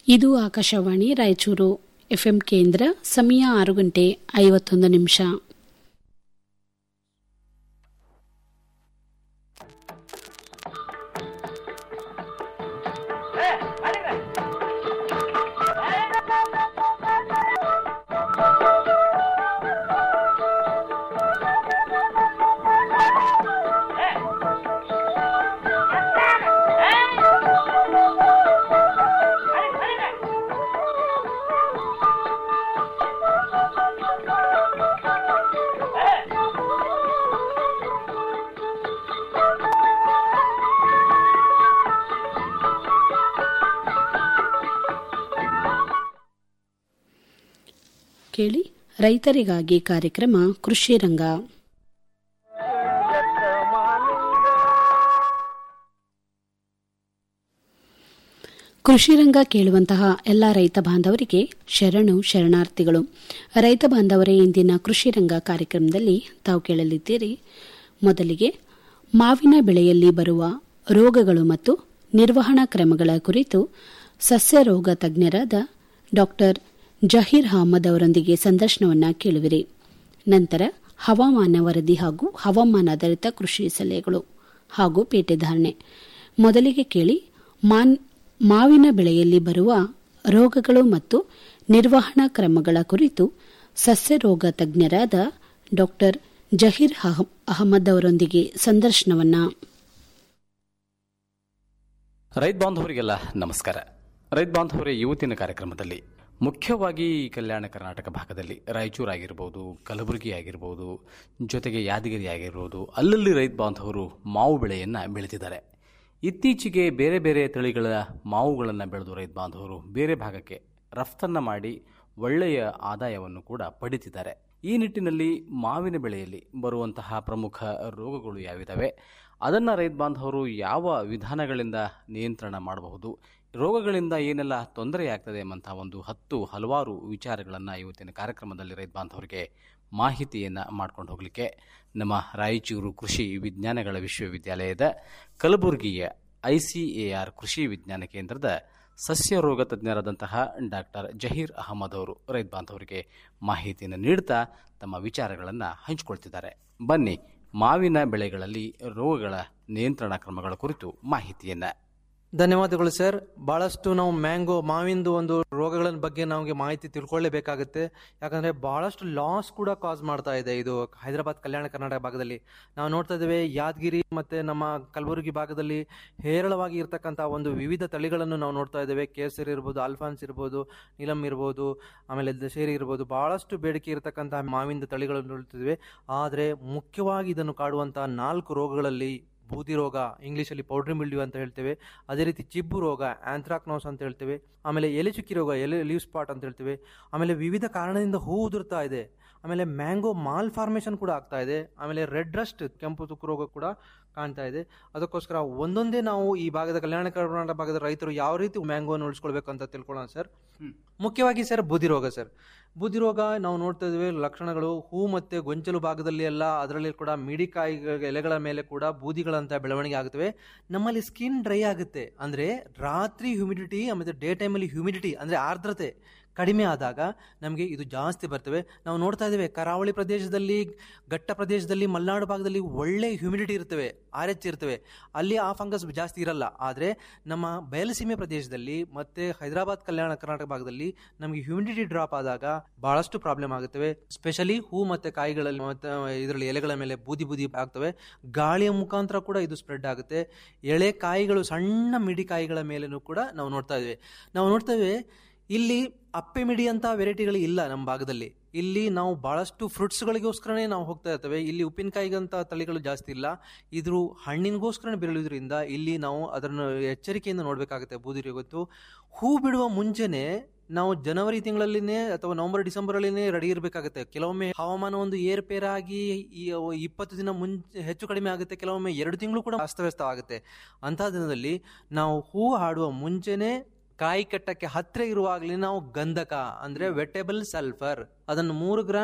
ಇದು ಆಕಾಶವಾಣಿ ರಾಯಚೂರು ಎಫ್ಎಂ ಕೇಂದ್ರ ಸಮಯ ಆರು ಗಂಟೆ ಐವತ್ತೊಂದು ನಿಮಿಷ ಕೇಳಿ ರೈತರಿಗಾಗಿ ಕಾರ್ಯಕ್ರಮ ಕೃಷಿ ರಂಗ ಕೃಷಿ ರಂಗ ಕೇಳುವಂತಹ ಎಲ್ಲ ರೈತ ಬಾಂಧವರಿಗೆ ಶರಣು ಶರಣಾರ್ಥಿಗಳು ರೈತ ಬಾಂಧವರೇ ಇಂದಿನ ಕೃಷಿ ರಂಗ ಕಾರ್ಯಕ್ರಮದಲ್ಲಿ ತಾವು ಕೇಳಲಿದ್ದೀರಿ ಮೊದಲಿಗೆ ಮಾವಿನ ಬೆಳೆಯಲ್ಲಿ ಬರುವ ರೋಗಗಳು ಮತ್ತು ನಿರ್ವಹಣಾ ಕ್ರಮಗಳ ಕುರಿತು ಸಸ್ಯ ರೋಗ ತಜ್ಞರಾದ ಡಾಕ್ಟರ್ ಜಹೀರ್ ಅಹಮದ್ ಅವರೊಂದಿಗೆ ಸಂದರ್ಶನವನ್ನ ಕೇಳುವಿರಿ ನಂತರ ಹವಾಮಾನ ವರದಿ ಹಾಗೂ ಹವಾಮಾನಾಧಾರಿತ ಕೃಷಿ ಸಲಹೆಗಳು ಹಾಗೂ ಪೇಟೆ ಧಾರಣೆ ಮೊದಲಿಗೆ ಕೇಳಿ ಮಾವಿನ ಬೆಳೆಯಲ್ಲಿ ಬರುವ ರೋಗಗಳು ಮತ್ತು ನಿರ್ವಹಣಾ ಕ್ರಮಗಳ ಕುರಿತು ಸಸ್ಯ ರೋಗ ತಜ್ಞರಾದ ಡಾಕ್ಟರ್ ಜಹೀರ್ ಅಹಮದ್ ಅವರೊಂದಿಗೆ ಸಂದರ್ಶನವನ್ನ ರೈತ ಬಾಂಧವರಿಗೆಲ್ಲ ನಮಸ್ಕಾರ ರೈತ ಬಾಂಧವರೇ ಇವತ್ತಿನ ಕಾರ್ಯಕ್ರಮದಲ್ಲಿ ಮುಖ್ಯವಾಗಿ ಕಲ್ಯಾಣ ಕರ್ನಾಟಕ ಭಾಗದಲ್ಲಿ ರಾಯಚೂರು ಆಗಿರ್ಬೋದು ಕಲಬುರಗಿ ಆಗಿರ್ಬೋದು ಜೊತೆಗೆ ಯಾದಗಿರಿ ಆಗಿರ್ಬೋದು ಅಲ್ಲಲ್ಲಿ ರೈತ ಬಾಂಧವರು ಮಾವು ಬೆಳೆಯನ್ನು ಬೆಳೆದಿದ್ದಾರೆ ಇತ್ತೀಚೆಗೆ ಬೇರೆ ಬೇರೆ ತಳಿಗಳ ಮಾವುಗಳನ್ನು ಬೆಳೆದು ರೈತ ಬಾಂಧವರು ಬೇರೆ ಭಾಗಕ್ಕೆ ರಫ್ತನ್ನು ಮಾಡಿ ಒಳ್ಳೆಯ ಆದಾಯವನ್ನು ಕೂಡ ಪಡಿತಿದ್ದಾರೆ ಈ ನಿಟ್ಟಿನಲ್ಲಿ ಮಾವಿನ ಬೆಳೆಯಲ್ಲಿ ಬರುವಂತಹ ಪ್ರಮುಖ ರೋಗಗಳು ಯಾವಿದ್ದಾವೆ ಅದನ್ನು ರೈತ ಬಾಂಧವರು ಯಾವ ವಿಧಾನಗಳಿಂದ ನಿಯಂತ್ರಣ ಮಾಡಬಹುದು ರೋಗಗಳಿಂದ ಏನೆಲ್ಲ ತೊಂದರೆ ಆಗ್ತದೆ ಎಂಬಂತಹ ಒಂದು ಹತ್ತು ಹಲವಾರು ವಿಚಾರಗಳನ್ನು ಇವತ್ತಿನ ಕಾರ್ಯಕ್ರಮದಲ್ಲಿ ರೈತ ಬಾಂಧವರಿಗೆ ಮಾಹಿತಿಯನ್ನು ಮಾಡ್ಕೊಂಡು ಹೋಗಲಿಕ್ಕೆ ನಮ್ಮ ರಾಯಚೂರು ಕೃಷಿ ವಿಜ್ಞಾನಗಳ ವಿಶ್ವವಿದ್ಯಾಲಯದ ಕಲಬುರಗಿಯ ಐ ಸಿ ಎ ಆರ್ ಕೃಷಿ ವಿಜ್ಞಾನ ಕೇಂದ್ರದ ಸಸ್ಯ ರೋಗ ತಜ್ಞರಾದಂತಹ ಡಾಕ್ಟರ್ ಜಹೀರ್ ಅಹಮದ್ ಅವರು ರೈತ ಬಾಂಧವರಿಗೆ ಮಾಹಿತಿಯನ್ನು ನೀಡುತ್ತಾ ತಮ್ಮ ವಿಚಾರಗಳನ್ನು ಹಂಚಿಕೊಳ್ತಿದ್ದಾರೆ ಬನ್ನಿ ಮಾವಿನ ಬೆಳೆಗಳಲ್ಲಿ ರೋಗಗಳ ನಿಯಂತ್ರಣ ಕ್ರಮಗಳ ಕುರಿತು ಮಾಹಿತಿಯನ್ನು ಧನ್ಯವಾದಗಳು ಸರ್ ಬಹಳಷ್ಟು ನಾವು ಮ್ಯಾಂಗೋ ಮಾವಿಂದು ಒಂದು ರೋಗಗಳ ಬಗ್ಗೆ ನಮಗೆ ಮಾಹಿತಿ ತಿಳ್ಕೊಳ್ಳೇಬೇಕಾಗುತ್ತೆ ಯಾಕಂದ್ರೆ ಬಹಳಷ್ಟು ಲಾಸ್ ಕೂಡ ಕಾಸ್ ಮಾಡ್ತಾ ಇದೆ ಇದು ಹೈದರಾಬಾದ್ ಕಲ್ಯಾಣ ಕರ್ನಾಟಕ ಭಾಗದಲ್ಲಿ ನಾವು ನೋಡ್ತಾ ಇದ್ದೇವೆ ಯಾದಗಿರಿ ಮತ್ತೆ ನಮ್ಮ ಕಲಬುರಗಿ ಭಾಗದಲ್ಲಿ ಹೇರಳವಾಗಿ ಇರತಕ್ಕಂಥ ಒಂದು ವಿವಿಧ ತಳಿಗಳನ್ನು ನಾವು ನೋಡ್ತಾ ಇದ್ದೇವೆ ಕೇಸರಿ ಇರ್ಬೋದು ಅಲ್ಫಾನ್ಸ್ ಇರ್ಬೋದು ನೀಲಂ ಇರ್ಬೋದು ಆಮೇಲೆ ದಶೇರಿ ಇರ್ಬೋದು ಬಹಳಷ್ಟು ಬೇಡಿಕೆ ಇರತಕ್ಕಂತಹ ಮಾವಿನ ತಳಿಗಳನ್ನು ನೋಡ್ತಿದ್ದೇವೆ ಆದರೆ ಮುಖ್ಯವಾಗಿ ಇದನ್ನು ಕಾಡುವಂತಹ ನಾಲ್ಕು ರೋಗಗಳಲ್ಲಿ ಬೂದಿ ರೋಗ ಇಂಗ್ಲೀಷಲ್ಲಿ ಪೌಡ್ರಿ ಮಿಲ್ಡ್ಯೂ ಅಂತ ಹೇಳ್ತೇವೆ ಅದೇ ರೀತಿ ಚಿಬ್ಬು ರೋಗ ಆಂಥ್ರಾಕ್ನೋಸ್ ಅಂತ ಹೇಳ್ತೇವೆ ಆಮೇಲೆ ಎಲೆ ಚುಕ್ಕಿ ರೋಗ ಎಲೆ ಲೀವ್ ಸ್ಪಾಟ್ ಅಂತ ಹೇಳ್ತೇವೆ ಆಮೇಲೆ ವಿವಿಧ ಕಾರಣದಿಂದ ಹೂ ಉದುರ್ತಾ ಇದೆ ಆಮೇಲೆ ಮ್ಯಾಂಗೋ ಮಾಲ್ ಫಾರ್ಮೇಷನ್ ಕೂಡ ಆಗ್ತಾ ಇದೆ ಆಮೇಲೆ ರೆಡ್ ರಸ್ಟ್ ಕೆಂಪು ತುಕ್ಕು ರೋಗ ಕೂಡ ಕಾಣ್ತಾ ಇದೆ ಅದಕ್ಕೋಸ್ಕರ ಒಂದೊಂದೇ ನಾವು ಈ ಭಾಗದ ಕಲ್ಯಾಣ ಕರ್ನಾಟಕ ಭಾಗದ ರೈತರು ಯಾವ ರೀತಿ ಮ್ಯಾಂಗೋವನ್ನು ಉಳಿಸ್ಕೊಳ್ಬೇಕು ಅಂತ ತಿಳ್ಕೊಳ್ಳೋಣ ಸರ್ ಮುಖ್ಯವಾಗಿ ಸರ್ ಬೂದಿ ರೋಗ ಸರ್ ಬೂದಿ ರೋಗ ನಾವು ನೋಡ್ತಾ ಇದ್ದೇವೆ ಲಕ್ಷಣಗಳು ಹೂ ಮತ್ತೆ ಗೊಂಚಲು ಭಾಗದಲ್ಲಿ ಎಲ್ಲ ಅದರಲ್ಲಿ ಕೂಡ ಮಿಡಿಕಾಯಿ ಎಲೆಗಳ ಮೇಲೆ ಕೂಡ ಬೂದಿಗಳಂತ ಬೆಳವಣಿಗೆ ಆಗುತ್ತವೆ ನಮ್ಮಲ್ಲಿ ಸ್ಕಿನ್ ಡ್ರೈ ಆಗುತ್ತೆ ಅಂದ್ರೆ ರಾತ್ರಿ ಹ್ಯೂಮಿಡಿಟಿ ಆಮೇಲೆ ಡೇ ಟೈಮಲ್ಲಿ ಹ್ಯೂಮಿಡಿಟಿ ಅಂದ್ರೆ ಆರ್ದ್ರತೆ ಕಡಿಮೆ ಆದಾಗ ನಮಗೆ ಇದು ಜಾಸ್ತಿ ಬರ್ತವೆ ನಾವು ನೋಡ್ತಾ ಇದ್ದೇವೆ ಕರಾವಳಿ ಪ್ರದೇಶದಲ್ಲಿ ಘಟ್ಟ ಪ್ರದೇಶದಲ್ಲಿ ಮಲೆನಾಡು ಭಾಗದಲ್ಲಿ ಒಳ್ಳೆ ಹ್ಯೂಮಿಡಿಟಿ ಇರ್ತವೆ ಆರ್ ಎಚ್ ಇರ್ತವೆ ಅಲ್ಲಿ ಆ ಫಂಗಸ್ ಜಾಸ್ತಿ ಇರಲ್ಲ ಆದರೆ ನಮ್ಮ ಬಯಲಸೀಮೆ ಪ್ರದೇಶದಲ್ಲಿ ಮತ್ತೆ ಹೈದರಾಬಾದ್ ಕಲ್ಯಾಣ ಕರ್ನಾಟಕ ಭಾಗದಲ್ಲಿ ನಮಗೆ ಹ್ಯೂಮಿಡಿಟಿ ಡ್ರಾಪ್ ಆದಾಗ ಬಹಳಷ್ಟು ಪ್ರಾಬ್ಲಮ್ ಆಗುತ್ತವೆ ಸ್ಪೆಷಲಿ ಹೂ ಮತ್ತೆ ಕಾಯಿಗಳಲ್ಲಿ ಮತ್ತೆ ಇದರಲ್ಲಿ ಎಲೆಗಳ ಮೇಲೆ ಬೂದಿ ಬೂದಿ ಆಗ್ತವೆ ಗಾಳಿಯ ಮುಖಾಂತರ ಕೂಡ ಇದು ಸ್ಪ್ರೆಡ್ ಆಗುತ್ತೆ ಎಳೆ ಕಾಯಿಗಳು ಸಣ್ಣ ಮಿಡಿ ಕಾಯಿಗಳ ಮೇಲೇನೂ ಕೂಡ ನಾವು ನೋಡ್ತಾ ಇದ್ದೇವೆ ನಾವು ನೋಡ್ತಾ ಇದ್ದೇವೆ ಇಲ್ಲಿ ಅಪ್ಪೆ ಮಿಡಿ ಅಂತ ವೆರೈಟಿಗಳು ಇಲ್ಲ ನಮ್ಮ ಭಾಗದಲ್ಲಿ ಇಲ್ಲಿ ನಾವು ಬಹಳಷ್ಟು ಫ್ರೂಟ್ಸ್ಗಳಿಗೋಸ್ಕರನೇ ನಾವು ಹೋಗ್ತಾ ಇರ್ತೇವೆ ಇಲ್ಲಿ ಉಪ್ಪಿನಕಾಯಿಗಂತ ತಳಿಗಳು ಜಾಸ್ತಿ ಇಲ್ಲ ಇದ್ರ ಹಣ್ಣಿನಗೋಸ್ಕರ ಬೆಳೆಯೋದ್ರಿಂದ ಇಲ್ಲಿ ನಾವು ಅದನ್ನು ಎಚ್ಚರಿಕೆಯಿಂದ ನೋಡಬೇಕಾಗುತ್ತೆ ಬೂದಿ ರೋಗತ್ತು ಹೂ ಬಿಡುವ ಮುಂಚೆನೆ ನಾವು ಜನವರಿ ತಿಂಗಳಲ್ಲಿನೇ ಅಥವಾ ನವೆಂಬರ್ ಡಿಸೆಂಬರ್ ಅಲ್ಲಿನೇ ರೆಡಿ ಇರಬೇಕಾಗುತ್ತೆ ಕೆಲವೊಮ್ಮೆ ಹವಾಮಾನ ಒಂದು ಏರ್ಪೇರಾಗಿ ಈ ಇಪ್ಪತ್ತು ದಿನ ಮುಂಚೆ ಹೆಚ್ಚು ಕಡಿಮೆ ಆಗುತ್ತೆ ಕೆಲವೊಮ್ಮೆ ಎರಡು ತಿಂಗಳು ಕೂಡ ಅಸ್ತವ್ಯಸ್ತ ಆಗುತ್ತೆ ಅಂತಹ ದಿನದಲ್ಲಿ ನಾವು ಹೂ ಹಾಡುವ ಮುಂಚೆನೆ ಕಾಯಿ ಕಟ್ಟಕ್ಕೆ ಹತ್ತಿರ ಇರುವಾಗಲೇ ನಾವು ಗಂಧಕ ಅಂದ್ರೆ ವೆಟೇಬಲ್ ಸಲ್ಫರ್ ಅದನ್ನು ಮೂರು ಗ್ರಾಮ್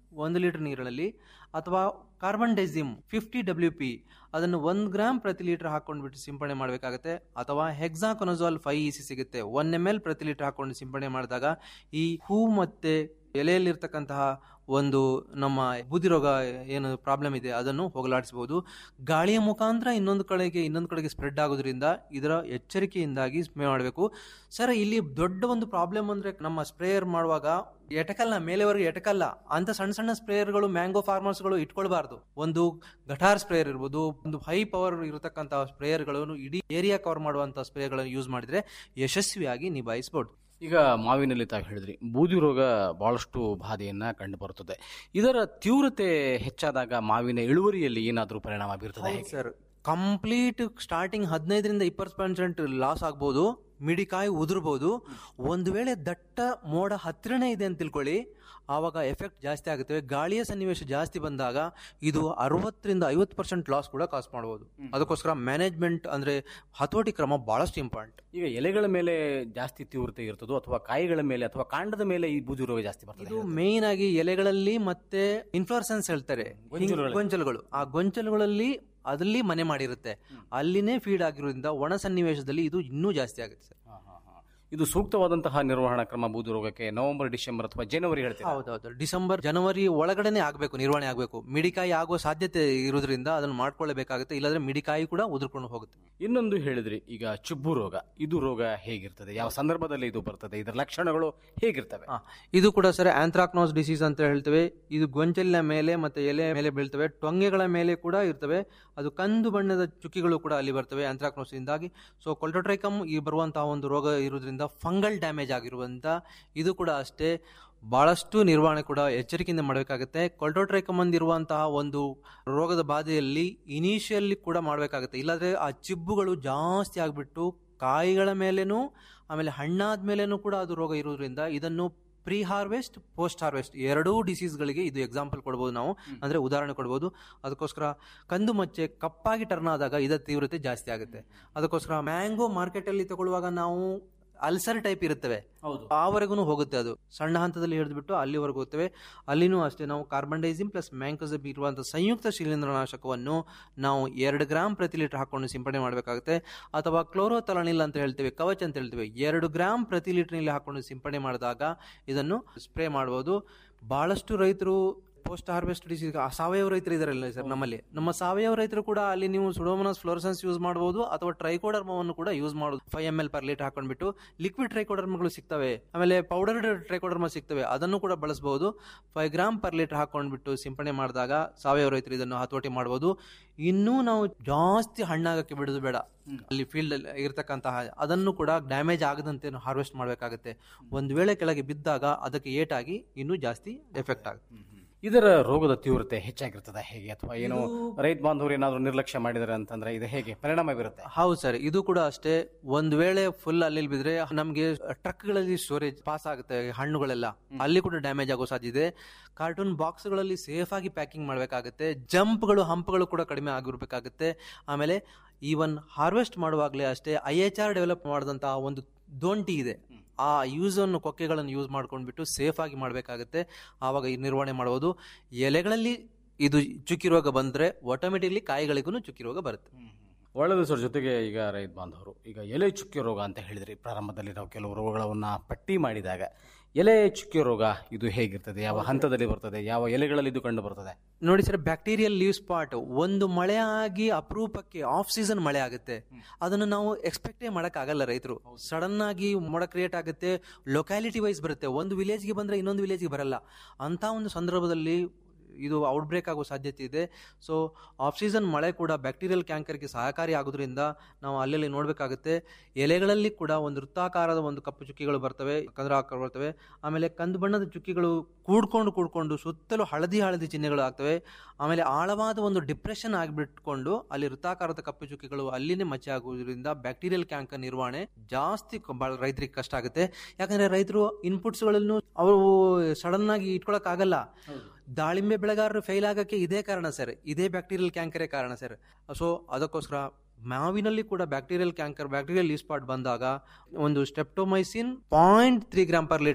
ಒಂದು ಲೀಟರ್ ನೀರಿನಲ್ಲಿ ಅಥವಾ carbendazim fifty W P ಅದನ್ನು ಒಂದು ಗ್ರಾಮ್ ಪ್ರತಿ ಲೀಟರ್ ಹಾಕೊಂಡ್ಬಿಟ್ಟು ಸಿಂಪಡಣೆ ಮಾಡಬೇಕಾಗುತ್ತೆ ಅಥವಾ ಹೆಕ್ಸಾಕೊನಜಾಲ್ ಫೈವ್ ಇ ಸಿ ಸಿಗುತ್ತೆ ಒನ್ ಎಮ್ ಎಲ್ ಪ್ರತಿ ಲೀಟರ್ ಹಾಕೊಂಡು ಸಿಂಪಡಣೆ ಮಾಡಿದಾಗ ಈ ಹೂ ಮತ್ತೆ ಎಲೆಯಲ್ಲಿರ್ತಕ್ಕಂತಹ ಒಂದು ನಮ್ಮ ಬೂದಿ ರೋಗ ಏನು ಪ್ರಾಬ್ಲಮ್ ಇದೆ ಅದನ್ನು ಹೋಗಲಾಡಿಸಬಹುದು ಗಾಳಿಯ ಮುಖಾಂತರ ಇನ್ನೊಂದು ಕಡೆಗೆ ಇನ್ನೊಂದು ಕಡೆಗೆ ಸ್ಪ್ರೆಡ್ ಆಗೋದ್ರಿಂದ ಇದರ ಎಚ್ಚರಿಕೆಯಿಂದಾಗಿ ಸ್ಪ್ರೇ ಮಾಡಬೇಕು ಸರ್ ಇಲ್ಲಿ ದೊಡ್ಡ ಒಂದು ಪ್ರಾಬ್ಲಮ್ ಅಂದ್ರೆ ನಮ್ಮ ಸ್ಪ್ರೇಯರ್ ಮಾಡುವಾಗ ಎಟಕಲ್ಲ ಮೇಲೆವರೆಗೆ ಎಟಕಲ್ಲ ಅಂತ ಸಣ್ಣ ಸಣ್ಣ ಸ್ಪ್ರೇಯರ್ಗಳು ಮ್ಯಾಂಗೋ ಫಾರ್ಮರ್ಸ್ಗಳು ಇಟ್ಕೊಳ್ಬಾರ್ದು ಒಂದು ಗಟಾರ್ ಸ್ಪ್ರೇಯರ್ ಇರ್ಬೋದು ಒಂದು ಹೈ ಪವರ್ ಇರತಕ್ಕಂತಹ ಸ್ಪ್ರೇಯರ್ಗಳನ್ನು ಇಡೀ ಏರಿಯಾ ಕವರ್ ಮಾಡುವಂತಹ ಸ್ಪ್ರೇಗಳನ್ನು ಯೂಸ್ ಮಾಡಿದ್ರೆ ಯಶಸ್ವಿಯಾಗಿ ನಿಭಾಯಿಸಬಹುದು ಈಗ ಮಾವಿನಲ್ಲಿ ತಾವು ಹೇಳಿದ್ರಿ ಬೂದಿ ರೋಗ ಬಹಳಷ್ಟು ಬಾಧೆಯನ್ನ ಕಂಡು ಬರುತ್ತದೆ ಇದರ ತೀವ್ರತೆ ಹೆಚ್ಚಾದಾಗ ಮಾವಿನ ಇಳುವರಿಯಲ್ಲಿ ಏನಾದರೂ ಪರಿಣಾಮ ಬೀರ್ತದೆ ಹೇಗೆ? ಸರ್ ಕಂಪ್ಲೀಟ್ ಸ್ಟಾರ್ಟಿಂಗ್ ಹದಿನೈದರಿಂದ ಇಪ್ಪತ್ತು ಪರ್ಸೆಂಟ್ ಲಾಸ್ ಆಗ್ಬೋದು ಮಿಡಿಕಾಯಿ ಉದುರ್ಬೋದು ಒಂದು ವೇಳೆ ದಟ್ಟ ಮೋಡ ಹತ್ತಿರನೇ ಇದೆ ಅಂತ ತಿಳ್ಕೊಳ್ಳಿ ಆವಾಗ ಎಫೆಕ್ಟ್ ಜಾಸ್ತಿ ಆಗುತ್ತೆ ಗಾಳಿಯ ಸನ್ನಿವೇಶ ಜಾಸ್ತಿ ಬಂದಾಗ ಇದು ಅರವತ್ತರಿಂದ ಐವತ್ತು ಪರ್ಸೆಂಟ್ ಲಾಸ್ ಕೂಡ ಕಾಸ್ ಮಾಡ್ಬೋದು ಅದಕ್ಕೋಸ್ಕರ ಮ್ಯಾನೇಜ್ಮೆಂಟ್ ಅಂದ್ರೆ ಹತೋಟಿ ಕ್ರಮ ಬಹಳಷ್ಟು ಇಂಪಾರ್ಟೆಂಟ್ ಈಗ ಎಲೆಗಳ ಮೇಲೆ ಜಾಸ್ತಿ ತೀವ್ರತೆ ಇರ್ತದೋ ಅಥವಾ ಕಾಯಿಗಳ ಮೇಲೆ ಅಥವಾ ಕಾಂಡದ ಮೇಲೆ ಈ ಬೂದಿ ರೋಗ ಜಾಸ್ತಿ ಬರ್ತದೆ ಇದು ಮೇನ್ ಆಗಿ ಎಲೆಗಳಲ್ಲಿ ಮತ್ತೆ ಇನ್ಫ್ಲೋರ್ಸೆನ್ಸ್ ಹೇಳ್ತಾರೆ ಗೊಂಚಲುಗಳಲ್ಲಿ. ಗೊಂಚಲುಗಳು ಆ ಗೊಂಚಲುಗಳಲ್ಲಿ ಅದಲ್ಲಿ ಮನೆ ಮಾಡಿರುತ್ತೆ ಅಲ್ಲಿನೇ ಫೀಡ್ ಆಗಿರೋದ್ರಿಂದ ಒಣ ಸನ್ನಿವೇಶದಲ್ಲಿ ಇದು ಇನ್ನೂ ಜಾಸ್ತಿ ಆಗುತ್ತೆ ಸರ್ ಹಾ, ಹಾ, ಹಾ. ಇದು ಸೂಕ್ತವಾದಂತಹ ನಿರ್ವಹಣಾ ಕ್ರಮ ಬೂದಿ ರೋಗಕ್ಕೆ ನವೆಂಬರ್ ಡಿಸೆಂಬರ್ ಅಥವಾ ಜನವರಿ ಹೇಳ್ತೀರಾ ಹೌದೌದು ಡಿಸೆಂಬರ್ ಜನವರಿ ಒಳಗಡೆನೆ ಆಗಬೇಕು ನಿರ್ವಹಣೆ ಆಗಬೇಕು ಮಿಡಿಕಾಯಿ ಆಗುವ ಸಾಧ್ಯತೆ ಇರೋದ್ರಿಂದ ಅದನ್ನು ಮಾಡ್ಕೊಳ್ಳಬೇಕಾಗುತ್ತೆ ಇಲ್ಲಾಂದ್ರೆ ಮಿಡಿಕಾಯಿ ಕೂಡ ಉದುರ್ಕೊಂಡು ಹೋಗುತ್ತೆ ಇನ್ನೊಂದು ಹೇಳಿದ್ರಿ ಈಗ ಚುಬ್ಬು ರೋಗ ಇದು ರೋಗ ಹೇಗಿರ್ತದೆ ಯಾವ ಸಂದರ್ಭದಲ್ಲಿ ಇದು ಬರ್ತದೆ ಇದರ ಲಕ್ಷಣಗಳು ಹೇಗಿರ್ತವೆ ಆ, ಇದು ಕೂಡ ಸರ್ ಆಂಥ್ರಾಕ್ನೋಸ್ ಡಿಸೀಸ್ ಅಂತ ಹೇಳ್ತೇವೆ ಇದು ಗೊಂಚಲಿನ ಮೇಲೆ ಮತ್ತೆ ಎಲೆ ಮೇಲೆ ಬೀಳ್ತವೆ ಟೊಂಗೆಗಳ ಮೇಲೆ ಕೂಡ ಇರ್ತವೆ ಅದು ಕಂದು ಬಣ್ಣದ ಚುಕ್ಕಿಗಳು ಕೂಡ ಅಲ್ಲಿ ಬರ್ತವೆ ಆಂಥ್ರಾಕ್ನೋಸ್ ಇಂದಾಗಿ ಸೊ ಕೊಲ್ಟೋಟ್ರೈಕಮ್ ಈ ಬರುವಂತಹ ಒಂದು ರೋಗ ಇರೋದ್ರಿಂದ ಫಂಗಲ್ ಡ್ಯಾಮೇಜ್ ಆಗಿರುವಂತ ಇದು ಕೂಡ ಅಷ್ಟೇ ಬಹಳಷ್ಟು ನಿರ್ವಹಣೆ ಕೂಡ ಎಚ್ಚರಿಕೆಯಿಂದ ಮಾಡಬೇಕಾಗುತ್ತೆ ಕೊಲ್ಟೋಟ್ರೈಕಮ್ ಅಂದಿರುವಂತಹ ಒಂದು ರೋಗದ ಬಾಧೆಯಲ್ಲಿ ಇನಿಷಿಯಲಿ ಕೂಡ ಮಾಡಬೇಕಾಗುತ್ತೆ ಇಲ್ಲಾಂದ್ರೆ ಆ ಚಿಬ್ಬುಗಳು ಜಾಸ್ತಿ ಆಗಿಬಿಟ್ಟು ಕಾಯಿಗಳ ಮೇಲೇನೂ ಆಮೇಲೆ ಹಣ್ಣಾದ ಮೇಲೇನೂ ಕೂಡ ಅದು ರೋಗ ಇರೋದ್ರಿಂದ ಇದನ್ನು ಪ್ರೀ ಹಾರ್ವೆಸ್ಟ್ ಪೋಸ್ಟ್ ಹಾರ್ವೆಸ್ಟ್ ಎರಡೂ ಡಿಸೀಸ್ಗಳಿಗೆ ಇದು ಎಕ್ಸಾಂಪಲ್ ಕೊಡ್ಬೋದು ನಾವು ಅಂದ್ರೆ ಉದಾಹರಣೆ ಕೊಡ್ಬೋದು ಅದಕ್ಕೋಸ್ಕರ ಕಂದು ಮಚ್ಚೆ ಕಪ್ಪಾಗಿ ಟರ್ನ್ ಆದಾಗ ಇದರ ತೀವ್ರತೆ ಜಾಸ್ತಿ ಆಗುತ್ತೆ ಅದಕ್ಕೋಸ್ಕರ ಮ್ಯಾಂಗೋ ಮಾರ್ಕೆಟಲ್ಲಿ ತಗೊಳ್ಳುವಾಗ ನಾವು ಅಲ್ಸರ್ ಟೈಪ್ ಇರುತ್ತವೆ ಹೌದು ಆವರೆಗೂ ಹೋಗುತ್ತೆ ಅದು ಸಣ್ಣ ಹಂತದಲ್ಲಿ ಹಿಡಿದ್ಬಿಟ್ಟು ಅಲ್ಲಿವರೆಗೂ ಹೋಗ್ತವೆ ಅಲ್ಲಿನೂ ಅಷ್ಟೇ ನಾವು ಕಾರ್ಬನ್ ಡೈಸಿಮ್ ಪ್ಲಸ್ ಮ್ಯಾಂಕೋಸಬ್ ಇರುವಂತಹ ಸಂಯುಕ್ತ ಶಿಲೀಂಧ್ರನಾಶಕವನ್ನು ನಾವು ಎರಡು ಗ್ರಾಮ್ ಪ್ರತಿ ಲೀಟರ್ ಹಾಕೊಂಡು ಸಿಂಪಡಣೆ ಮಾಡಬೇಕಾಗುತ್ತೆ ಅಥವಾ ಕ್ಲೋರೋತಲನಿಲ್ ಅಂತ ಹೇಳ್ತೇವೆ ಕವಚ್ ಅಂತ ಹೇಳ್ತೇವೆ ಎರಡು ಗ್ರಾಮ್ ಪ್ರತಿ ಲೀಟರ್ನಲ್ಲಿ ಹಾಕೊಂಡು ಸಿಂಪಡಣೆ ಮಾಡಿದಾಗ ಇದನ್ನು ಸ್ಪ್ರೇ ಮಾಡಬಹುದು ಬಹಳಷ್ಟು ರೈತರು ಪೋಸ್ಟ್ ಹಾರ್ವೆಸ್ಟ್ ಡಿಸೀಸ್ ಸಾವಯವ ರೈತರು ಇದಾರಲ್ಲ ಸರ್ ನಮ್ಮಲ್ಲಿ ನಮ್ಮ ಸಾವಯವ ರೈತರು ಕೂಡ ಅಲ್ಲಿ ನೀವು ಸುಡೋಮನಸ್ ಫ್ಲೋರಸನ್ಸ್ ಯೂಸ್ ಮಾಡಬಹುದು ಅಥವಾ ಟ್ರೈಕೋಡರ್ಮವನ್ನು ಕೂಡ ಯೂಸ್ ಮಾಡೋದು five M L per litre ಹಾಕೊಂಡ್ಬಿಟ್ಟು ಲಿಕ್ವಿಡ್ ಟ್ರೈಕೋಡರ್ಮಗಳು ಸಿಗ್ತವೆ ಆಮೇಲೆ ಪೌಡರ್ಡ್ ಟ್ರೈಕೋಡರ್ಮ ಸಿಗ್ತವೆ ಅದನ್ನು ಕೂಡ ಬಳಸಬಹುದು ಫೈವ್ ಗ್ರಾಮ್ ಪರ್ ಲೀಟರ್ ಹಾಕೊಂಡ್ಬಿಟ್ಟು ಸಿಂಪಡಣೆ ಮಾಡಿದಾಗ ಸಾವಯವ ರೈತರು ಇದನ್ನು ಹತೋಟಿ ಮಾಡಬಹುದು ಇನ್ನೂ ನಾವು ಜಾಸ್ತಿ ಹಣ್ಣಾಗಕ್ಕೆ ಬಿಡೋದು ಬೇಡ ಅಲ್ಲಿ ಫೀಲ್ಡ್ ಅಲ್ಲಿ ಇರತಕ್ಕಂತಹ ಅದನ್ನು ಕೂಡ ಡ್ಯಾಮೇಜ್ ಆಗದಂತೆ ಹಾರ್ವೆಸ್ಟ್ ಮಾಡಬೇಕಾಗುತ್ತೆ ಒಂದು ವೇಳೆ ಕೆಳಗೆ ಬಿದ್ದಾಗ ಅದಕ್ಕೆ ಏಟಾಗಿ ಇನ್ನೂ ಜಾಸ್ತಿ ಎಫೆಕ್ಟ್ ಆಗುತ್ತೆ ಇದರ ರೋಗದ ತೀವ್ರತೆ ಹೆಚ್ಚಾಗಿರ್ತದೆ ಹೇಗೆ ಅಥವಾ ಏನು ರೈತ ಬಾಂಧವರು ಏನಾದರೂ ನಿರ್ಲಕ್ಷ್ಯ ಮಾಡಿದ್ದಾರೆ ಅಂತಂದ್ರೆ ಇದು ಹೇಗೆ ಪರಿಣಾಮ ಬೀರುತ್ತೆ ಹೌದು ಸರ್ ಇದು ಕೂಡ ಅಷ್ಟೇ ಒಂದ್ ವೇಳೆ ಫುಲ್ ಅಲ್ಲಿ ಬಿದ್ರೆ ನಮ್ಗೆ ಟ್ರಕ್ಗಳಲ್ಲಿ ಸ್ಟೋರೇಜ್ ಪಾಸ್ ಆಗುತ್ತೆ ಹಣ್ಣುಗಳೆಲ್ಲ ಅಲ್ಲಿ ಕೂಡ ಡ್ಯಾಮೇಜ್ ಆಗೋ ಸಾಧ್ಯತೆ ಇದೆ ಕಾರ್ಟೂನ್ ಬಾಕ್ಸ್ಗಳಲ್ಲಿ ಸೇಫ್ ಆಗಿ ಪ್ಯಾಕಿಂಗ್ ಮಾಡಬೇಕಾಗುತ್ತೆ ಜಂಪ್ಗಳು ಹಂಪ್ಗಳು ಕೂಡ ಕಡಿಮೆ ಆಗಿರ್ಬೇಕಾಗುತ್ತೆ ಆಮೇಲೆ ಈವನ್ ಹಾರ್ವೆಸ್ಟ್ ಮಾಡುವಾಗಲೇ ಅಷ್ಟೇ ಐ ಎಚ್ ಆರ್ ಡೆವಲಪ್ ಮಾಡಿದಂತಹ ಒಂದು ದೊಂಟಿ ಇದೆ ಆ ಯೂಸ್ ಅನ್ನು ಕೊಕ್ಕೆಗಳನ್ನು ಯೂಸ್ ಮಾಡ್ಕೊಂಡ್ಬಿಟ್ಟು ಸೇಫ್ ಆಗಿ ಮಾಡಬೇಕಾಗುತ್ತೆ ಆವಾಗ ಈ ನಿರ್ವಹಣೆ ಮಾಡಬಹುದು ಎಲೆಗಳಲ್ಲಿ ಇದು ಚುಕ್ಕಿ ರೋಗ ಬಂದ್ರೆ ಆಟೋಮೆಟಿಕ್ಲಿ ಕಾಯಿಗಳಿಗೂ ಚುಕ್ಕಿ ರೋಗ ಬರುತ್ತೆ ಒಳ್ಳೆಯದು ಸರ್ ಜೊತೆಗೆ ಈಗ ರೈತ ಬಾಂಧವರು ಈಗ ಎಲೆ ಚುಕ್ಕೆ ರೋಗ ಅಂತ ಹೇಳಿದ್ರಿ ಪ್ರಾರಂಭದಲ್ಲಿ ನಾವು ಕೆಲವು ರೋಗಗಳನ್ನ ಪಟ್ಟಿ ಮಾಡಿದಾಗ ಎಲೆ ಚುಕ್ಕೆ ರೋಗ ಇದು ಹೇಗಿರ್ತದೆ ಯಾವ ಹಂತದಲ್ಲಿ ಬರ್ತದೆ ಯಾವ ಎಲೆಗಳಲ್ಲಿ ಇದು ಕಂಡು ಬರ್ತದೆ ನೋಡಿ ಸರ್ ಬ್ಯಾಕ್ಟೀರಿಯಲ್ ಲೀವ್ ಸ್ಪಾಟ್ ಒಂದು ಮಳೆ ಆಗಿ ಅಪರೂಪಕ್ಕೆ ಆಫ್ ಸೀಸನ್ ಮಳೆ ಆಗುತ್ತೆ ಅದನ್ನು ನಾವು ಎಕ್ಸ್ಪೆಕ್ಟೇ ಮಾಡಕ್ ಆಗಲ್ಲ ರೈತರು ಸಡನ್ ಆಗಿ ಮೋಡ ಕ್ರಿಯೇಟ್ ಆಗುತ್ತೆ ಲೊಕ್ಯಾಲಿಟಿ ವೈಸ್ ಬರುತ್ತೆ ಒಂದು ವಿಲೇಜ್ಗೆ ಬಂದ್ರೆ ಇನ್ನೊಂದು ವಿಲೇಜ್ಗೆ ಬರಲ್ಲ ಅಂತ ಒಂದು ಸಂದರ್ಭದಲ್ಲಿ ಇದು ಔಟ್ಬ್ರೇಕ್ ಆಗೋ ಸಾಧ್ಯತೆ ಇದೆ ಸೊ ಆಫ್ ಸೀಸನ್ ಮಳೆ ಕೂಡ ಬ್ಯಾಕ್ಟೀರಿಯಲ್ ಕ್ಯಾಂಕರ್ಗೆ ಸಹಕಾರಿ ಆಗೋದ್ರಿಂದ ನಾವು ಅಲ್ಲಲ್ಲಿ ನೋಡಬೇಕಾಗುತ್ತೆ ಎಲೆಗಳಲ್ಲಿ ಕೂಡ ಒಂದು ವೃತ್ತಾಕಾರದ ಒಂದು ಕಪ್ಪು ಚುಕ್ಕಿಗಳು ಬರ್ತವೆ ಕಂದ್ರ ಆಕಾರ ಬರ್ತವೆ ಆಮೇಲೆ ಕಂದು ಬಣ್ಣದ ಚುಕ್ಕಿಗಳು ಕೂಡ್ಕೊಂಡು ಕೂಡ್ಕೊಂಡು ಸುತ್ತಲೂ ಹಳದಿ ಹಳದಿ ಚಿಹ್ನೆಗಳು ಆಗ್ತವೆ ಆಮೇಲೆ ಆಳವಾದ ಒಂದು ಡಿಪ್ರೆಷನ್ ಆಗಿಬಿಟ್ಕೊಂಡು ಅಲ್ಲಿ ವೃತ್ತಾಕಾರದ ಕಪ್ಪು ಚುಕ್ಕಿಗಳು ಅಲ್ಲಿನೇ ಮಚ್ಚೆ ಆಗುವುದರಿಂದ ಬ್ಯಾಕ್ಟೀರಿಯಲ್ ಕ್ಯಾಂಕರ್ ನಿರ್ವಹಣೆ ಜಾಸ್ತಿ ಕ- ಬಾಳ ರೈತರಿಗೆ ಕಷ್ಟ ಆಗುತ್ತೆ ಯಾಕಂದ್ರೆ ರೈತರು ಇನ್ಪುಟ್ಸ್ಗಳನ್ನು ಅವರು ಸಡನ್ ಆಗಿ ಇಟ್ಕೊಳಕ್ ಆಗಲ್ಲ ದಾಳಿಂಬೆ ಬೆಳೆಗಾರರು ಫೇಲ್ ಆಗಕ್ಕೆ ಇದೇ ಕಾರಣ ಸರ್ ಇದೇ ಬ್ಯಾಕ್ಟೀರಿಯಲ್ ಕ್ಯಾಂಕರೇ ಕಾರಣ ಸರ್ ಸೊ ಅದಕ್ಕೋಸ್ಕರ ಮಾವಿನಲ್ಲಿ ಕೂಡ ಬ್ಯಾಕ್ಟೀರಿಯಲ್ ಕ್ಯಾಂಕರ್ ಬ್ಯಾಕ್ಟೀರಿಯಲ್ ಸ್ಪಾಟ್ ಬಂದಾಗ ಒಂದು streptomycin point three gram per litre